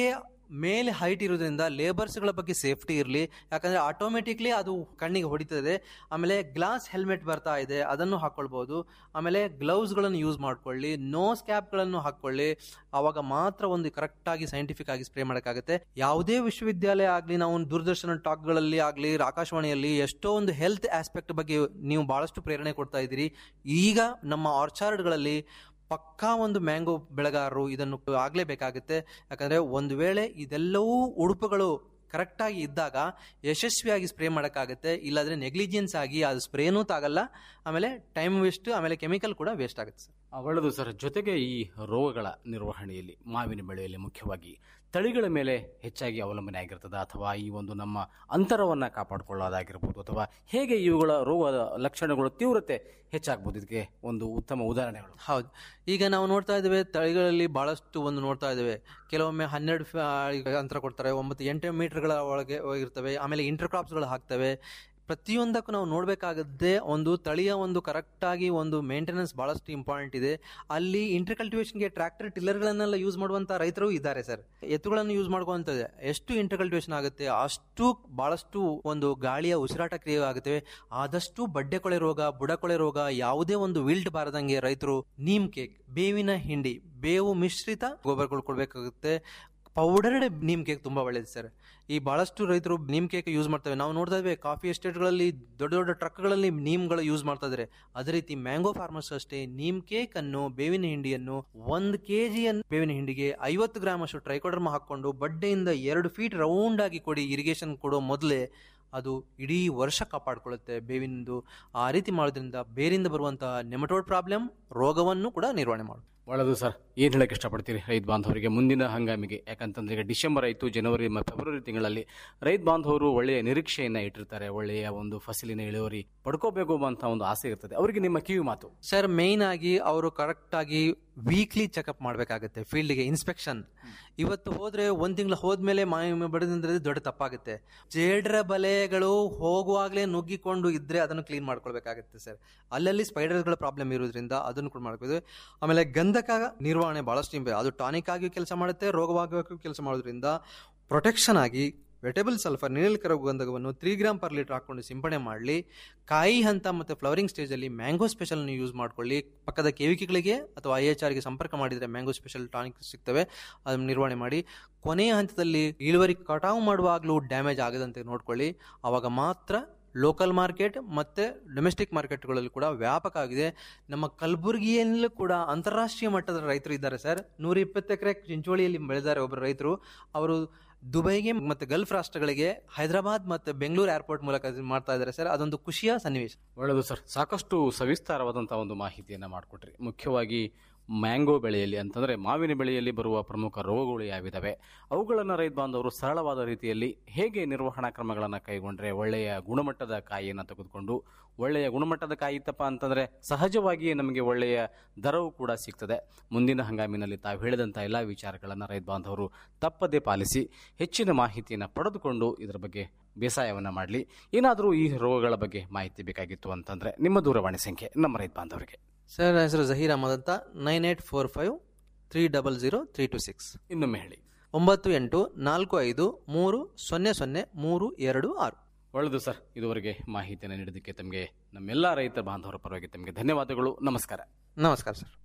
ಮೇಲೆ ಹೈಟ್ ಇರೋದ್ರಿಂದ ಲೇಬರ್ಸ್ಗಳ ಬಗ್ಗೆ ಸೇಫ್ಟಿ ಇರಲಿ ಯಾಕಂದ್ರೆ ಆಟೋಮೆಟಿಕ್ಲಿ ಅದು ಕಣ್ಣಿಗೆ ಹೊಡಿತದೆ ಆಮೇಲೆ ಗ್ಲಾಸ್ ಹೆಲ್ಮೆಟ್ ಬರ್ತಾ ಇದೆ ಅದನ್ನು ಹಾಕೊಳ್ಬಹುದು ಆಮೇಲೆ ಗ್ಲೌಸ್ಗಳನ್ನು ಯೂಸ್ ಮಾಡ್ಕೊಳ್ಳಿ ನೋಸ್ ಕ್ಯಾಪ್ಗಳನ್ನು ಹಾಕೊಳ್ಳಿ ಅವಾಗ ಮಾತ್ರ ಒಂದು ಕರೆಕ್ಟ್ ಆಗಿ ಸೈಂಟಿಫಿಕ್ ಆಗಿ ಸ್ಪ್ರೇ ಮಾಡೋಕ್ಕಾಗುತ್ತೆ ಯಾವುದೇ ವಿಶ್ವವಿದ್ಯಾಲಯ ಆಗಲಿ ನಾವು ದೂರದರ್ಶನ ಟಾಕ್ಗಳಲ್ಲಿ ಆಗಲಿ ಆಕಾಶವಾಣಿಯಲ್ಲಿ ಎಷ್ಟೋ ಒಂದು ಹೆಲ್ತ್ ಆಸ್ಪೆಕ್ಟ್ ಬಗ್ಗೆ ನೀವು ಬಹಳಷ್ಟು ಪ್ರೇರಣೆ ಕೊಡ್ತಾ ಇದ್ದೀರಿ ಈಗ ನಮ್ಮ ಆರ್ಚಾರ್ಡ್ಗಳಲ್ಲಿ ಪಕ್ಕಾ ಒಂದು ಮ್ಯಾಂಗೋ ಬೆಳೆಗಾರರು ಇದನ್ನು ಆಗಲೇಬೇಕಾಗುತ್ತೆ ಯಾಕಂದ್ರೆ ಒಂದು ವೇಳೆ ಇದೆಲ್ಲವೂ ಉಡುಪುಗಳು ಕರೆಕ್ಟಾಗಿ ಇದ್ದಾಗ ಯಶಸ್ವಿಯಾಗಿ ಸ್ಪ್ರೇ ಮಾಡೋಕ್ಕಾಗುತ್ತೆ ಇಲ್ಲಾಂದ್ರೆ ನೆಗ್ಲಿಜಿಯನ್ಸ್ ಆಗಿ ಅದು ಸ್ಪ್ರೇನೂ ತಾಗಲ್ಲ ಆಮೇಲೆ ಟೈಮ್ ವೇಸ್ಟ್ ಆಮೇಲೆ ಕೆಮಿಕಲ್ ಕೂಡ ವೇಸ್ಟ್ ಆಗುತ್ತೆ ಸರ್ ಆ, ಒಳ್ಳೆಯದು ಸರ್ ಜೊತೆಗೆ ಈ ರೋಗಗಳ ನಿರ್ವಹಣೆಯಲ್ಲಿ ಮಾವಿನ ಬೆಳೆಯಲ್ಲಿ ಮುಖ್ಯವಾಗಿ ತಳಿಗಳ ಮೇಲೆ ಹೆಚ್ಚಾಗಿ ಅವಲಂಬನೆ ಆಗಿರ್ತದ ಅಥವಾ ಈ ಒಂದು ನಮ್ಮ ಅಂತರವನ್ನು ಕಾಪಾಡಿಕೊಳ್ಳೋದಾಗಿರ್ಬೋದು ಅಥವಾ ಹೇಗೆ ಇವುಗಳ ರೋಗದ ಲಕ್ಷಣಗಳು ತೀವ್ರತೆ ಹೆಚ್ಚಾಗ್ಬೋದು ಇದಕ್ಕೆ ಒಂದು ಉತ್ತಮ ಉದಾಹರಣೆಗಳು ಹೌದು ಈಗ ನಾವು ನೋಡ್ತಾ ಇದ್ದೇವೆ ತಳಿಗಳಲ್ಲಿ ಬಹಳಷ್ಟು ಒಂದು ನೋಡ್ತಾ ಇದ್ದೇವೆ ಕೆಲವೊಮ್ಮೆ ಹನ್ನೆರಡು ಫ- ಅಂತರ ಕೊಡ್ತಾರೆ ಒಂಬತ್ತು ಎಂಟು ಮೀಟರ್ಗಳ ಒಳಗೆ ಇರ್ತವೆ ಆಮೇಲೆ ಇಂಟರ್ ಕ್ರಾಪ್ಸ್ಗಳು ಹಾಕ್ತವೆ ಪ್ರತಿಯೊಂದಕ್ಕೂ ನಾವು ನೋಡಬೇಕಾಗದ್ದೇ ಒಂದು ತಳಿಯ ಒಂದು ಕರೆಕ್ಟಾಗಿ ಒಂದು ಮೇಂಟೆನೆನ್ಸ್ ಬಹಳಷ್ಟು ಇಂಪಾರ್ಟೆಂಟ್ ಇದೆ ಅಲ್ಲಿ ಇಂಟರ್ ಕಲ್ಟಿವೇಶನ್ಗೆ ಟ್ರ್ಯಾಕ್ಟರ್ ಟಿಲ್ಲರ್ಗಳನ್ನೆಲ್ಲ ಯೂಸ್ ಮಾಡುವಂತ ರೈತರು ಇದ್ದಾರೆ ಸರ್ ಎತ್ತುಗಳನ್ನು ಯೂಸ್ ಮಾಡ್ಕೊಂತದೆ ಎಷ್ಟು ಇಂಟರ್ ಕಲ್ಟಿವೇಶನ್ ಆಗುತ್ತೆ ಅಷ್ಟು ಬಹಳಷ್ಟು ಒಂದು ಗಾಳಿಯ ಉಸಿರಾಟ ಕ್ರಿಯೆ ಆಗುತ್ತೆ ಆದಷ್ಟು ಬಡ್ಡೆ ಕೊಳೆ ರೋಗ ಬುಡಕೊಳೆ ರೋಗ ಯಾವುದೇ ಒಂದು ವಿಲ್ಟ್ ಬಾರದಂಗೆ ರೈತರು ನೀಮ್ ಕೇಕ್ ಬೇವಿನ ಹಿಂಡಿ ಬೇವು ಮಿಶ್ರಿತ ಗೊಬ್ಬರಗಳು ಕೊಡಬೇಕಾಗುತ್ತೆ ಪೌಡರ್ಡ್ ನೀಮ್ ಕೇಕ್ ತುಂಬಾ ಒಳ್ಳೇದು ಸರ್ ಈ ಬಹಳಷ್ಟು ರೈತರು ನೀಮ್ ಕೇಕ್ ಯೂಸ್ ಮಾಡ್ತೇವೆ ನಾವು ನೋಡ್ತಾ ಇದ್ದೇವೆ ಕಾಫಿ ಎಸ್ಟೇಟ್ಗಳಲ್ಲಿ ದೊಡ್ಡ ದೊಡ್ಡ ಟ್ರಕ್ಗಳಲ್ಲಿ ನೀಮ್ಗಳು ಯೂಸ್ ಮಾಡ್ತಾ ಇದ್ದಾರೆ ಅದೇ ರೀತಿ ಮ್ಯಾಂಗೋ ಫಾರ್ಮರ್ಸ್ ಅಷ್ಟೇ ನೀಮ್ ಕೇಕ್ ಅನ್ನು ಬೇವಿನ ಹಿಂಡಿಯನ್ನು ಒಂದು ಕೆ ಬೇವಿನ ಹಿಂಡಿಗೆ ಐವತ್ತು ಗ್ರಾಮ್ ಅಷ್ಟು ಟ್ರೈಕೋಡರ್ಮ ಹಾಕೊಂಡು ಬಡ್ಡೆಯಿಂದ ಎರಡು ಫೀಟ್ ರೌಂಡ್ ಆಗಿ ಕೊಡಿ ಇರಿಗೇಷನ್ ಕೊಡೋ ಮೊದಲೇ ಅದು ಇಡೀ ವರ್ಷ ಕಾಪಾಡ್ಕೊಳ್ಳುತ್ತೆ ಬೇವಿನದು ಆ ರೀತಿ ಮಾಡೋದ್ರಿಂದ ಬೇರಿಂದ ಬರುವಂತಹ ನೆಮಟೋಡ್ ಪ್ರಾಬ್ಲಮ್ ರೋಗವನ್ನು ಕೂಡ ನಿರ್ವಹಣೆ ಮಾಡುತ್ತೆ ಒಳ್ಳೆಯದು ಸರ್ ಏನು ಹೇಳಕ್ಕೆ ಇಷ್ಟಪಡ್ತೀರಿ ರೈತ ಬಾಂಧವರಿಗೆ ಮುಂದಿನ ಹಂಗಾಮಿಗೆ ಯಾಕಂತಂದ್ರೆ ಈಗ ಡಿಸೆಂಬರ್ ಆಯಿತು ಜನವರಿ ಮತ್ತು ಫೆಬ್ರವರಿ ತಿಂಗಳಲ್ಲಿ ರೈತ ಬಾಂಧವರು ಒಳ್ಳೆಯ ನಿರೀಕ್ಷೆಯನ್ನು ಇಟ್ಟಿರ್ತಾರೆ ಒಳ್ಳೆಯ ಒಂದು ಫಸಲಿನ ಇಳುವರಿ ಪಡ್ಕೋಬೇಕು ಅಂತ ಒಂದು ಆಸೆ ಇರ್ತದೆ ಅವರಿಗೆ ನಿಮ್ಮ ಕಿವಿ ಮಾತು ಸರ್ ಮೇನ್ ಆಗಿ ಅವರು ಕರೆಕ್ಟ್ ಆಗಿ ವೀಕ್ಲಿ ಚೆಕಪ್ ಮಾಡಬೇಕಾಗುತ್ತೆ ಫೀಲ್ಡ್ಗೆ ಇನ್ಸ್ಪೆಕ್ಷನ್ ಇವತ್ತು ಹೋದ್ರೆ ಒಂದ್ ತಿಂಗಳು ಹೋದ್ಮೇಲೆ ಮಾಯ ಬಡದಂದ್ರೆ ದೊಡ್ಡ ತಪ್ಪಾಗುತ್ತೆ ಜೇಡ್ರ ಬಲೆಗಳು ಹೋಗುವಾಗಲೇ ನುಗ್ಗಿಕೊಂಡು ಇದ್ರೆ ಅದನ್ನು ಕ್ಲೀನ್ ಮಾಡ್ಕೊಳ್ಬೇಕಾಗುತ್ತೆ ಸರ್ ಅಲ್ಲಲ್ಲಿ ಸ್ಪೈಡರ್ಗಳ ಪ್ರಾಬ್ಲಮ್ ಇರೋದ್ರಿಂದ ಅದನ್ನು ಕೂಡ ಮಾಡ್ಬೋದು ಆಮೇಲೆ ಗಂಧಕ ನಿರ್ವಹಣೆ ಬಹಳಷ್ಟು ಇಂಪ ಅದು ಟಾನಿಕ್ ಆಗಿಯೂ ಕೆಲಸ ಮಾಡುತ್ತೆ ರೋಗವಾಗಕ್ಕೂ ಕೆಲಸ ಮಾಡೋದ್ರಿಂದ ಪ್ರೊಟೆಕ್ಷನ್ ಆಗಿ ವೆಟೇಬಲ್ ಸಲ್ಫರ್ ನೀಲಕರ ಗಂಧಕವನ್ನು ತ್ರೀ ಗ್ರಾಮ್ ಪರ್ ಲೀಟರ್ ಹಾಕೊಂಡು ಸಿಂಪಡಣೆ ಮಾಡಲಿ ಕಾಯಿ ಹಂತ ಮತ್ತು ಫ್ಲವರಿಂಗ್ ಸ್ಟೇಜಲ್ಲಿ ಮ್ಯಾಂಗೋ ಸ್ಪೆಷಲ್ನ ಯೂಸ್ ಮಾಡ್ಕೊಳ್ಳಿ ಪಕ್ಕದ ಕೇವಿಕೆಗಳಿಗೆ ಅಥವಾ ಐ ಎಚ್ ಆರ್ಗೆ ಸಂಪರ್ಕ ಮಾಡಿದರೆ ಮ್ಯಾಂಗೋ ಸ್ಪೆಷಲ್ ಟಾನಿಕ್ ಸಿಗ್ತವೆ ಅದನ್ನು ನಿರ್ವಹಣೆ ಮಾಡಿ ಕೊನೆಯ ಹಂತದಲ್ಲಿ ಇಳುವರಿ ಕಟಾವು ಮಾಡುವಾಗಲೂ ಡ್ಯಾಮೇಜ್ ಆಗದಂತೆ ನೋಡ್ಕೊಳ್ಳಿ ಆವಾಗ ಮಾತ್ರ ಲೋಕಲ್ ಮಾರ್ಕೆಟ್ ಮತ್ತು ಡೊಮೆಸ್ಟಿಕ್ ಮಾರ್ಕೆಟ್ಗಳಲ್ಲಿ ಕೂಡ ವ್ಯಾಪಕ ಆಗಿದೆ ನಮ್ಮ ಕಲಬುರಗಿಯಲ್ಲೂ ಕೂಡ ಅಂತಾರಾಷ್ಟ್ರೀಯ ಮಟ್ಟದ ರೈತರು ಇದ್ದಾರೆ ಸರ್ ನೂರ ಇಪ್ಪತ್ತು ಎಕರೆ ಚಿಂಚೋಳಿಯಲ್ಲಿ ಬೆಳೆದಾರೆ ಒಬ್ಬರು ರೈತರು ಅವರು ದುಬೈಗೆ ಮತ್ತು ಗಲ್ಫ್ ರಾಷ್ಟ್ರಗಳಿಗೆ ಹೈದರಾಬಾದ್ ಮತ್ತು ಬೆಂಗಳೂರು ಏರ್ಪೋರ್ಟ್ ಮೂಲಕ ಇದನ್ನ ಮಾಡ್ತಾ ಇದ್ದಾರೆ ಸರ್ ಅದೊಂದು ಖುಷಿಯ ಸನ್ನಿವೇಶ ಒಳ್ಳೆಯದು ಸರ್ ಸಾಕಷ್ಟು ಸವಿಸ್ತಾರವಾದಂಥ ಒಂದು ಮಾಹಿತಿಯನ್ನು ಮಾಡಿಕೊಟ್ರಿ ಮುಖ್ಯವಾಗಿ ಮ್ಯಾಂಗೋ ಬೆಳೆಯಲ್ಲಿ ಅಂತಂದರೆ ಮಾವಿನ ಬೆಳೆಯಲ್ಲಿ ಬರುವ ಪ್ರಮುಖ ರೋಗಗಳು ಯಾವಿದಾವೆ ಅವುಗಳನ್ನು ರೈತ ಬಾಂಧವರು ಸರಳವಾದ ರೀತಿಯಲ್ಲಿ ಹೇಗೆ ನಿರ್ವಹಣಾ ಕ್ರಮಗಳನ್ನು ಕೈಗೊಂಡ್ರೆ ಒಳ್ಳೆಯ ಗುಣಮಟ್ಟದ ಕಾಯಿಯನ್ನು ತೆಗೆದುಕೊಂಡು ಒಳ್ಳೆಯ ಗುಣಮಟ್ಟದ ಕಾಯಿ ಇತ್ತಪ್ಪ ಅಂತಂದರೆ ಸಹಜವಾಗಿಯೇ ನಮಗೆ ಒಳ್ಳೆಯ ದರವು ಕೂಡ ಸಿಗ್ತದೆ ಮುಂದಿನ ಹಂಗಾಮಿನಲ್ಲಿ ತಾವು ಹೇಳಿದಂಥ ಎಲ್ಲ ವಿಚಾರಗಳನ್ನು ರೈತ ಬಾಂಧವರು ತಪ್ಪದೇ ಪಾಲಿಸಿ ಹೆಚ್ಚಿನ ಮಾಹಿತಿಯನ್ನು ಪಡೆದುಕೊಂಡು ಇದರ ಬಗ್ಗೆ ಬೇಸಾಯವನ್ನು ಮಾಡಲಿ ಏನಾದರೂ ಈ ರೋಗಗಳ ಬಗ್ಗೆ ಮಾಹಿತಿ ಬೇಕಾಗಿತ್ತು ಅಂತಂದರೆ ನಿಮ್ಮ ದೂರವಾಣಿ ಸಂಖ್ಯೆ ನಮ್ಮ ರೈತ ಬಾಂಧವರಿಗೆ ಸರ್ ಹೆಸರು ಜಹೀರ್ ಅಹಮದ್ ಅಂತ nine eight four five three double zero three two six ಇನ್ನೊಮ್ಮೆ ಹೇಳಿ ಒಂಬತ್ತು ಎಂಟು ನಾಲ್ಕು ಐದು ಮೂರು ಸೊನ್ನೆ ಸೊನ್ನೆ ಮೂರು ಎರಡು ಆರು ಒಳ್ಳೆಯದು ಸರ್ ಇದುವರೆಗೆ ಮಾಹಿತಿಯನ್ನು ನೀಡಿದ್ದಕ್ಕೆ ತಮಗೆ ನಮ್ಮೆಲ್ಲ ರೈತ ಬಾಂಧವರ ಪರವಾಗಿ ತಮಗೆ ಧನ್ಯವಾದಗಳು ನಮಸ್ಕಾರ ನಮಸ್ಕಾರ ಸರ್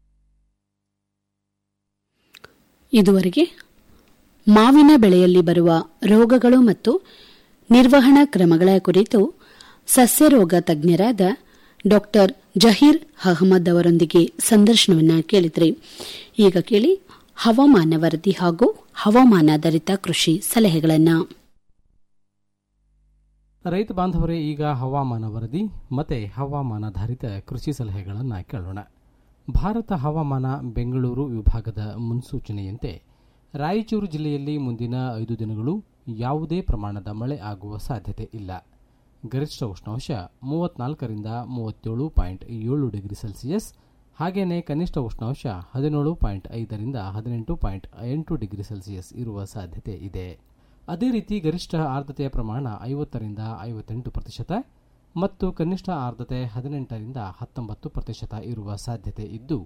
ಇದುವರೆಗೆ ಮಾವಿನ ಬೆಳೆಯಲ್ಲಿ ಬರುವ ರೋಗಗಳು ಮತ್ತು ನಿರ್ವಹಣಾ ಕ್ರಮಗಳ ಕುರಿತು ಸಸ್ಯರೋಗ ತಜ್ಞರಾದ ಡಾಕ್ಟರ್ ಜಹೀರ್ ಅಹಮದ್ ಅವರೊಂದಿಗೆ ಸಂದರ್ಶನವನ್ನ ಕೇಳಿದ್ರಿ ಈಗ ಕೇಳಿ ಹವಾಮಾನ ವರದಿ ಹಾಗೂ ಹವಾಮಾನಾಧಾರಿತ ಕೃಷಿ ಸಲಹೆಗಳನ್ನು ರೈತ ಬಾಂಧವರೇ ಈಗ ಹವಾಮಾನ ವರದಿ ಮತ್ತು ಹವಾಮಾನಾಧಾರಿತ ಕೃಷಿ ಸಲಹೆಗಳನ್ನು ಕೇಳೋಣ ಭಾರತ ಹವಾಮಾನ ಬೆಂಗಳೂರು ವಿಭಾಗದ ಮುನ್ಸೂಚನೆಯಂತೆ ರಾಯಚೂರು ಜಿಲ್ಲೆಯಲ್ಲಿ ಮುಂದಿನ ಐದು ದಿನಗಳು ಯಾವುದೇ ಪ್ರಮಾಣದ ಮಳೆ ಆಗುವ ಸಾಧ್ಯತೆ ಇಲ್ಲ ಗರಿಷ್ಠ ಉಷ್ಣಾಂಶ ಮೂವತ್ನಾಲ್ಕರಿಂದ ಮೂವತ್ತೇಳು ಪಾಯಿಂಟ್ ಏಳು ಡಿಗ್ರಿ ಸೆಲ್ಸಿಯಸ್ ಹಾಗೆಯೇ ಕನಿಷ್ಠ ಉಷ್ಣಾಂಶ ಹದಿನೇಳು ಪಾಯಿಂಟ್ ಐದರಿಂದ ಹದಿನೆಂಟು ಪಾಯಿಂಟ್ ಎಂಟು ಡಿಗ್ರಿ ಸೆಲ್ಸಿಯಸ್ ಇರುವ ಸಾಧ್ಯತೆ ಇದೆ ಅದೇ ರೀತಿ ಗರಿಷ್ಠ ಆರ್ದ್ರತೆಯ ಪ್ರಮಾಣ ಐವತ್ತರಿಂದ ಐವತ್ತೆಂಟು ಪ್ರತಿಶತ ಮತ್ತು ಕನಿಷ್ಠ ಆರ್ದ್ರತೆ ಹದಿನೆಂಟರಿಂದ ಹತ್ತೊಂಬತ್ತು ಪ್ರತಿಶತ ಇರುವ ಸಾಧ್ಯತೆ ಇದ್ದು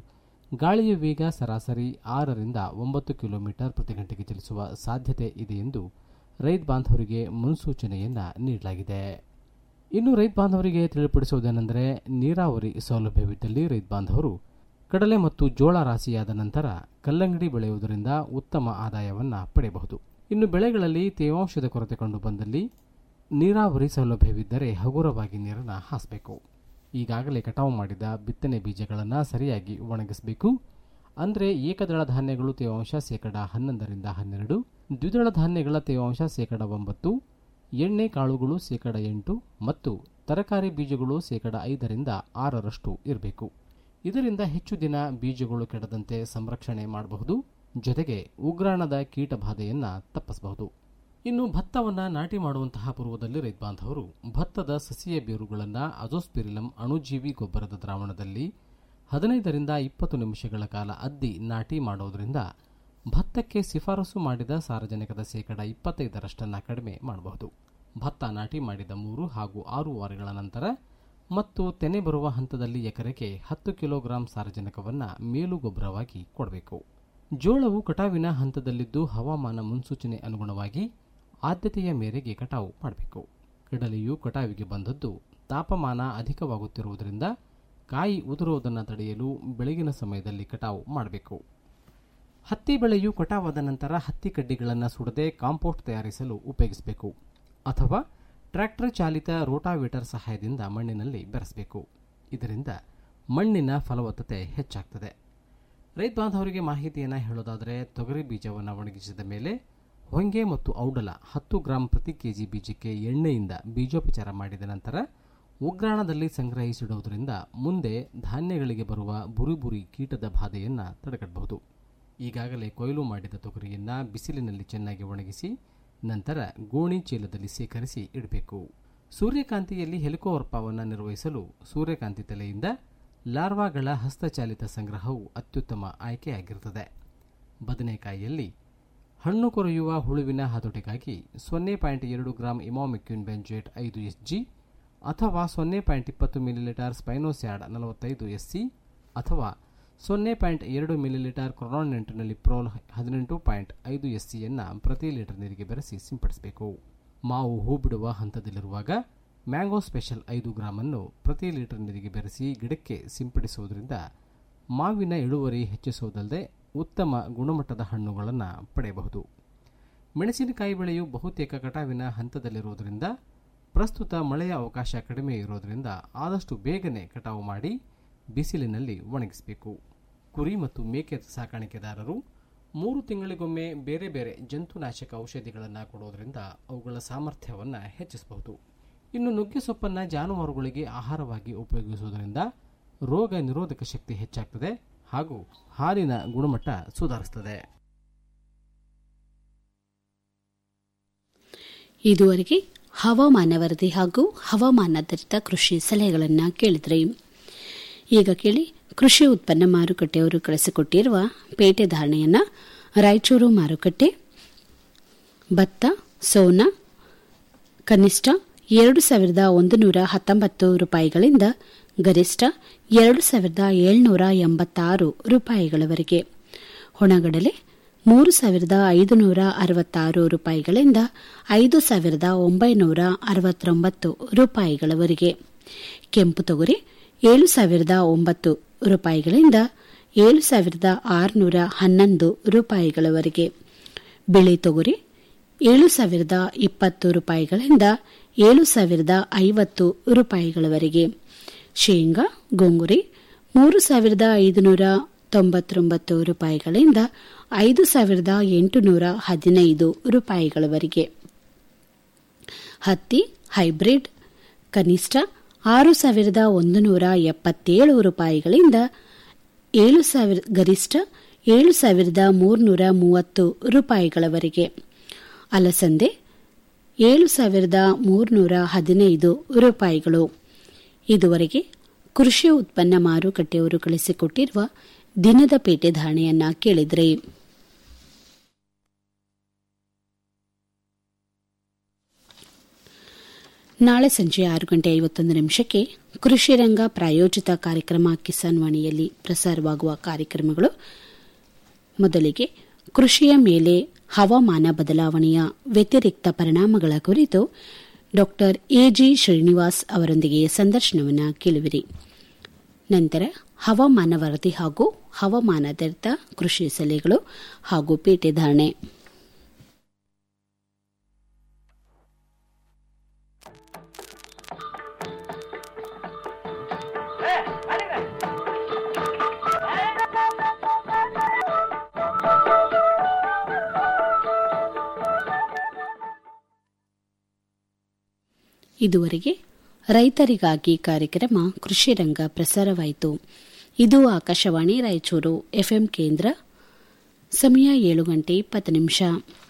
ಗಾಳಿಯ ವೇಗ ಸರಾಸರಿ ಆರರಿಂದ ಒಂಬತ್ತು ಕಿಲೋಮೀಟರ್ ಪ್ರತಿ ಗಂಟೆಗೆ ಚಲಿಸುವ ಸಾಧ್ಯತೆ ಇದೆ ಎಂದು ರೈತ ಬಾಂಧವರಿಗೆ ಮುನ್ಸೂಚನೆಯನ್ನ ನೀಡಲಾಗಿದೆ ಇನ್ನು ರೈತ ಬಾಂಧವರಿಗೆ ತಿಳಿಪಡಿಸುವುದೇನೆಂದರೆ ನೀರಾವರಿ ಸೌಲಭ್ಯವಿದ್ದಲ್ಲಿ ರೈತ ಬಾಂಧವರು ಕಡಲೆ ಮತ್ತು ಜೋಳ ರಾಶಿಯಾದ ನಂತರ ಕಲ್ಲಂಗಡಿ ಬೆಳೆಯುವುದರಿಂದ ಉತ್ತಮ ಆದಾಯವನ್ನು ಪಡೆಯಬಹುದು ಇನ್ನು ಬೆಳೆಗಳಲ್ಲಿ ತೇವಾಂಶದ ಕೊರತೆ ಕಂಡು ಬಂದಲ್ಲಿ ನೀರಾವರಿ ಸೌಲಭ್ಯವಿದ್ದರೆ ಹಗುರವಾಗಿ ನೀರನ್ನು ಹಾಸಬೇಕು ಈಗಾಗಲೇ ಕಟಾವು ಮಾಡಿದ ಬಿತ್ತನೆ ಬೀಜಗಳನ್ನು ಸರಿಯಾಗಿ ಒಣಗಿಸಬೇಕು ಅಂದರೆ ಏಕದಳ ಧಾನ್ಯಗಳು ತೇವಾಂಶ ಶೇಕಡ ಹನ್ನೊಂದರಿಂದ ಹನ್ನೆರಡು ದ್ವಿದಳ ಧಾನ್ಯಗಳ ತೇವಾಂಶ ಶೇಕಡ ಒಂಬತ್ತು ಎಣ್ಣೆ ಕಾಳುಗಳು ಶೇಕಡ ಎಂಟು ಮತ್ತು ತರಕಾರಿ ಬೀಜಗಳು ಶೇಕಡ ಐದರಿಂದ ಆರರಷ್ಟು ಇರಬೇಕು ಇದರಿಂದ ಹೆಚ್ಚು ದಿನ ಬೀಜಗಳು ಕೆಡದಂತೆ ಸಂರಕ್ಷಣೆ ಮಾಡಬಹುದು ಜೊತೆಗೆ ಉಗ್ರಾಣದ ಕೀಟ ಬಾಧೆಯನ್ನು ತಪ್ಪಿಸಬಹುದು ಇನ್ನು ಭತ್ತವನ್ನು ನಾಟಿ ಮಾಡುವಂತಹ ಪೂರ್ವದಲ್ಲಿ ರೈತ ಬಾಂಧವರು ಭತ್ತದ ಸಸಿಯ ಬೇರುಗಳನ್ನು ಅಜೋಸ್ಪಿರಿಲಂ ಅಣುಜೀವಿ ಗೊಬ್ಬರದ ದ್ರಾವಣದಲ್ಲಿ ಹದಿನೈದರಿಂದ ಇಪ್ಪತ್ತು ನಿಮಿಷಗಳ ಕಾಲ ಅದ್ದಿ ನಾಟಿ ಮಾಡೋದರಿಂದ ಭತ್ತಕ್ಕೆ ಶಿಫಾರಸು ಮಾಡಿದ ಸಾರಜನಕದ ಶೇಕಡ ಇಪ್ಪತ್ತೈದರಷ್ಟನ್ನು ಕಡಿಮೆ ಮಾಡಬಹುದು ಭತ್ತ ನಾಟಿ ಮಾಡಿದ ಮೂರು ಹಾಗೂ ಆರು ವಾರಗಳ ನಂತರ ಮತ್ತು ತೆನೆ ಬರುವ ಹಂತದಲ್ಲಿ ಎಕರೆಗೆ ಹತ್ತು ಕಿಲೋಗ್ರಾಂ ಸಾರಜನಕವನ್ನು ಮೇಲು ಗೊಬ್ಬರವಾಗಿ ಕೊಡಬೇಕು ಜೋಳವು ಕಟಾವಿನ ಹಂತದಲ್ಲಿದ್ದು ಹವಾಮಾನ ಮುನ್ಸೂಚನೆ ಅನುಗುಣವಾಗಿ ಆದ್ಯತೆಯ ಮೇರೆಗೆ ಕಟಾವು ಮಾಡಬೇಕು ಕಡಲೆಯು ಕಟಾವಿಗೆ ಬಂದದ್ದು ತಾಪಮಾನ ಅಧಿಕವಾಗುತ್ತಿರುವುದರಿಂದ ಕಾಯಿ ಉದುರುವುದನ್ನು ತಡೆಯಲು ಬೆಳಗಿನ ಸಮಯದಲ್ಲಿ ಕಟಾವು ಮಾಡಬೇಕು ಹತ್ತಿ ಬೆಳೆಯು ಕಟಾವಾದ ನಂತರ ಹತ್ತಿ ಕಡ್ಡಿಗಳನ್ನು ಸುಡದೆ ಕಾಂಪೋಸ್ಟ್ ತಯಾರಿಸಲು ಉಪಯೋಗಿಸಬೇಕು ಅಥವಾ ಟ್ರ್ಯಾಕ್ಟರ್ ಚಾಲಿತ ರೋಟಾವೇಟರ್ ಸಹಾಯದಿಂದ ಮಣ್ಣಿನಲ್ಲಿ ಬೆರೆಸಬೇಕು ಇದರಿಂದ ಮಣ್ಣಿನ ಫಲವತ್ತತೆ ಹೆಚ್ಚಾಗ್ತದೆ ರೈತ ಬಾಂಧವರಿಗೆ ಮಾಹಿತಿಯನ್ನು ಹೇಳೋದಾದರೆ ತೊಗರಿ ಬೀಜವನ್ನು ಒಣಗಿಸಿದ ಮೇಲೆ ಹೊಂಗೆ ಮತ್ತು ಔಡಲ ಹತ್ತು ಗ್ರಾಂ ಪ್ರತಿ ಕೆಜಿ ಬೀಜಕ್ಕೆ ಎಣ್ಣೆಯಿಂದ ಬೀಜೋಪಚಾರ ಮಾಡಿದ ನಂತರ ಉಗ್ರಾಣದಲ್ಲಿ ಸಂಗ್ರಹಿಸಿಡುವುದರಿಂದ ಮುಂದೆ ಧಾನ್ಯಗಳಿಗೆ ಬರುವ ಬುರಿ ಬುರಿ ಕೀಟದ ಬಾಧೆಯನ್ನು ತಡೆಗಟ್ಟಬಹುದು ಈಗಾಗಲೇ ಕೊಯ್ಲು ಮಾಡಿದ ತೊಗರಿಯನ್ನು ಬಿಸಿಲಿನಲ್ಲಿ ಚೆನ್ನಾಗಿ ಒಣಗಿಸಿ ನಂತರ ಗೋಣಿ ಚೀಲದಲ್ಲಿ ಸೇಕರಿಸಿ ಇಡಬೇಕು ಸೂರ್ಯಕಾಂತಿಯಲ್ಲಿ ಹೆಲಿಕೋವರ್ಪವನ್ನು ನಿರ್ವಹಿಸಲು ಸೂರ್ಯಕಾಂತಿ ತಲೆಯಿಂದ ಲಾರ್ವಾಗಳ ಹಸ್ತಚಾಲಿತ ಸಂಗ್ರಹವು ಅತ್ಯುತ್ತಮ ಆಯ್ಕೆಯಾಗಿರುತ್ತದೆ ಬದನೆಕಾಯಿಯಲ್ಲಿ ಹಣ್ಣು ಕೊರೆಯುವ ಹುಳುವಿನ ಹತೋಟಿಗಾಗಿ ಸೊನ್ನೆ ಪಾಯಿಂಟ್ ಎರಡು ಗ್ರಾಂ ಇಮಾಮಿಕ್ಯೂನ್ ಬೆಂಜೇಟ್ ಐದು ಎಸ್ ಜಿ ಅಥವಾ ಸೊನ್ನೆ ಪಾಯಿಂಟ್ ಇಪ್ಪತ್ತು ಮಿಲಿಲೀಟರ್ ಸ್ಪೈನೋಸ್ಯಾಡ್ ನಲವತ್ತೈದು ಎಸ್ ಸಿ ಅಥವಾ ಸೊನ್ನೆ ಪಾಯಿಂಟ್ ಎರಡು ಮಿಲಿಲೀಟರ್ ಕ್ರೊನಾನೆಂಟಿನಲ್ಲಿ ಪ್ರೋಲ್ ಹದಿನೆಂಟು ಪಾಯಿಂಟ್ ಐದು ಎಸ್ ಸಿಯನ್ನು ಪ್ರತಿ ಲೀಟರ್ ನೀರಿಗೆ ಬೆರೆಸಿ ಸಿಂಪಡಿಸಬೇಕು ಮಾವು ಹೂ ಬಿಡುವ ಹಂತದಲ್ಲಿರುವಾಗ ಮ್ಯಾಂಗೋ ಸ್ಪೆಷಲ್ ಐದು ಗ್ರಾಮನ್ನು ಪ್ರತಿ ಲೀಟರ್ ನೀರಿಗೆ ಬೆರೆಸಿ ಗಿಡಕ್ಕೆ ಸಿಂಪಡಿಸುವುದರಿಂದ ಮಾವಿನ ಇಳುವರಿ ಹೆಚ್ಚಿಸುವುದಲ್ಲದೆ ಉತ್ತಮ ಗುಣಮಟ್ಟದ ಹಣ್ಣುಗಳನ್ನು ಪಡೆಯಬಹುದು ಮೆಣಸಿನಕಾಯಿ ಬೆಳೆಯು ಬಹುತೇಕ ಕಟಾವಿನ ಹಂತದಲ್ಲಿರುವುದರಿಂದ ಪ್ರಸ್ತುತ ಮಳೆಯ ಅವಕಾಶ ಕಡಿಮೆ ಇರೋದರಿಂದ ಆದಷ್ಟು ಬೇಗನೆ ಕಟಾವು ಮಾಡಿ ಬಿಸಿಲಿನಲ್ಲಿ ಒಣಗಿಸಬೇಕು ಕುರಿ ಮತ್ತು ಮೇಕೆ ಸಾಕಾಣಿಕೆದಾರರು ಮೂರು ತಿಂಗಳಿಗೊಮ್ಮೆ ಬೇರೆ ಬೇರೆ ಜಂತುನಾಶಕ ಔಷಧಿಗಳನ್ನು ಕೊಡೋದರಿಂದ ಅವುಗಳ ಸಾಮರ್ಥ್ಯವನ್ನು ಹೆಚ್ಚಿಸಬಹುದು ಇನ್ನು ನುಗ್ಗೆ ಸೊಪ್ಪನ್ನು ಜಾನುವಾರುಗಳಿಗೆ ಆಹಾರವಾಗಿ ಉಪಯೋಗಿಸುವುದರಿಂದ ರೋಗ ನಿರೋಧಕ ಶಕ್ತಿ ಹೆಚ್ಚಾಗ್ತದೆ ಹಾಗೂ ಹಾಲಿನ ಗುಣಮಟ್ಟ ಸುಧಾರಿಸುತ್ತದೆ ಇದುವರೆಗೆ ಹವಾಮಾನ ವರದಿ ಹಾಗೂ ಹವಾಮಾನಾಧಾರಿತ ಕೃಷಿ ಸಲಹೆಗಳನ್ನು ಕೇಳಿದ್ರಿ ಈಗ ಕೇಳಿ ಕೃಷಿ ಉತ್ಪನ್ನ ಮಾರುಕಟ್ಟೆಯವರು ಕಳಿಸಿಕೊಟ್ಟಿರುವ ಪೇಟೆ ಧಾರಣೆಯನ್ನು ರಾಯಚೂರು ಮಾರುಕಟ್ಟೆ ಭತ್ತ ಸೋನಾ ಕನಿಷ್ಠ ಎರಡು ಸಾವಿರದ ಒಂದು ನೂರ ಹತ್ತೊಂಬತ್ತು ರೂಪಾಯಿಗಳಿಂದ ಗರಿಷ್ಠ ಎರಡು ಸಾವಿರದ ಏಳ್ನೂರ ಎಂಬತ್ತಾರು ರೂಪಾಯಿಗಳವರೆಗೆ ಹೊಣಗಡಲೆ ಮೂರು ಸಾವಿರದ ಐದುನೂರ ಅರವತ್ತಾರು ರೂಪಾಯಿಗಳಿಂದ ಐದು ಸಾವಿರದ ಒಂಬೈನೂರ ಅರವತ್ತೊಂಬತ್ತು ರೂಪಾಯಿಗಳವರೆಗೆ ಕೆಂಪು ತೊಗರಿ ಏಳು ಸಾವಿರದ ಒಂಬತ್ತು ರೂಪಾಯಿಗಳಿಂದ ಏಳು ಸಾವಿರದ ಆರುನೂರ ಹನ್ನೊಂದು ರೂಪಾಯಿಗಳವರೆಗೆ ಬಿಳಿ ತೊಗರಿ ಏಳು ಸಾವಿರದ ಇಪ್ಪತ್ತು ರೂಪಾಯಿಗಳಿಂದ ಏಳು ಸಾವಿರದ ಐವತ್ತು ರೂಪಾಯಿಗಳವರೆಗೆ ಶೇಂಗಾ ಗೊಂಗುರಿ ಮೂರು ಸಾವಿರದ ಐದುನೂರ ತೊಂಬತ್ತೊಂಬತ್ತು ರೂಪಾಯಿಗಳಿಂದ ಐದು ಸಾವಿರದ ಎಂಟುನೂರ ಹದಿನೈದು ರೂಪಾಯಿಗಳವರೆಗೆ ಹತ್ತಿ ಹೈಬ್ರಿಡ್ ಕನಿಷ್ಠ ಆರು ಸಾವಿರದ ಒಂದು ನೂರ ಎಪ್ಪತ್ತೇಳು ರೂಪಾಯಿಗಳಿಂದ ಏಳು ಸಾವಿರ ಗರಿಷ್ಠ ಏಳು ಸಾವಿರದ ಮೂರುನೂರ ಮೂವತ್ತು ರೂಪಾಯಿಗಳವರೆಗೆ ಅಲಸಂದೆ ಏಳು ಸಾವಿರದ ಮೂರುನೂರ ಹದಿನೈದು ರೂಪಾಯಿಗಳು ಇದುವರೆಗೆ ಕೃಷಿ ಉತ್ಪನ್ನ ಮಾರುಕಟ್ಟೆಯವರು ಕಳಿಸಿಕೊಟ್ಟಿರುವ ದಿನದ ಪೇಟೆ ಧಾರಣೆಯನ್ನ ಕೇಳಿದ್ರಿ ನಾಳೆ ಸಂಜೆ ಆರು ಗಂಟೆ ಐವತ್ತೊಂದು ನಿಮಿಷಕ್ಕೆ ಕೃಷಿ ರಂಗ ಪ್ರಾಯೋಜಿತ ಕಾರ್ಯಕ್ರಮ ಕಿಸಾನ್ ವಾಣಿಯಲ್ಲಿ ಪ್ರಸಾರವಾಗುವ ಕಾರ್ಯಕ್ರಮಗಳು ಮೊದಲಿಗೆ ಕೃಷಿಯ ಮೇಲೆ ಹವಾಮಾನ ಬದಲಾವಣೆಯ ವ್ಯತಿರಿಕ್ತ ಪರಿಣಾಮಗಳ ಕುರಿತು ಡಾ ಎಜಿ ಶ್ರೀನಿವಾಸ್ ಅವರೊಂದಿಗೆ ಸಂದರ್ಶನವನ್ನು ಕೇಳುವಿರಿ ನಂತರ ಹವಾಮಾನ ವರದಿ ಹಾಗೂ ಹವಾಮಾನಾಧಾರಿತ ಕೃಷಿ ಸಲಹೆಗಳು ಹಾಗೂ ಪೇಟೆ ಧಾರಣೆ ಇದುವರೆಗೆ ರೈತರಿಗಾಗಿ ಕಾರ್ಯಕ್ರಮ ಕೃಷಿ ರಂಗ ಪ್ರಸಾರವಾಯಿತು ಇದು ಆಕಾಶವಾಣಿ ರಾಯಚೂರು ಎಫ್ಎಂ ಕೇಂದ್ರ ಸಮಯ ಏಳು ಗಂಟೆ ಇಪ್ಪತ್ತು ನಿಮಿಷ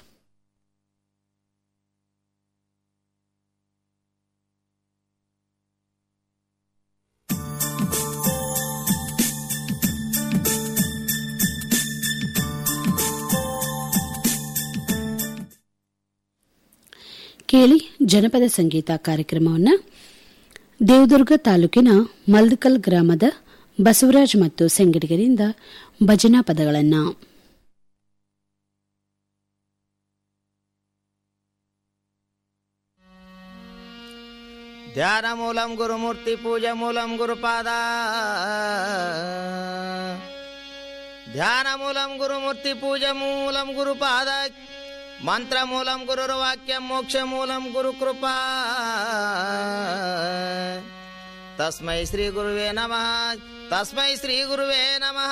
ಕೇಳಿ ಜನಪದ ಸಂಗೀತ ಕಾರ್ಯಕ್ರಮವನ್ನು ದೇವದುರ್ಗ ತಾಲೂಕಿನ ಮಲ್ದಕಲ್ ಗ್ರಾಮದ ಬಸವರಾಜ್ ಮತ್ತು ಸಂಗಡಿಗರಿಂದ ಭಜನಾ ಪದಗಳನ್ನು ಧ್ಯಾನ ಮೂಲಂ ಗುರುಮೂರ್ತಿ ಪೂಜೆ ಮೂಲಂ ಗುರುಪಾದ ಧ್ಯಾನ ಮೂಲಂ ಗುರುಮೂರ್ತಿ ಪೂಜೆ ಮೂಲಂ ಗುರುಪಾದ ಮಂತ್ರ ಮೂಲಂ ಗುರುರ್ವಾಕ್ಯ ಮೋಕ್ಷ ಮೂಲಂ ಗುರು ಕೃಪಾ ತಸ್ಮೈ ಶ್ರೀ ಗುರುವೇ ನಮಃ ತಸ್ಮೈ ಶ್ರೀ ಗುರುವೇ ನಮಃ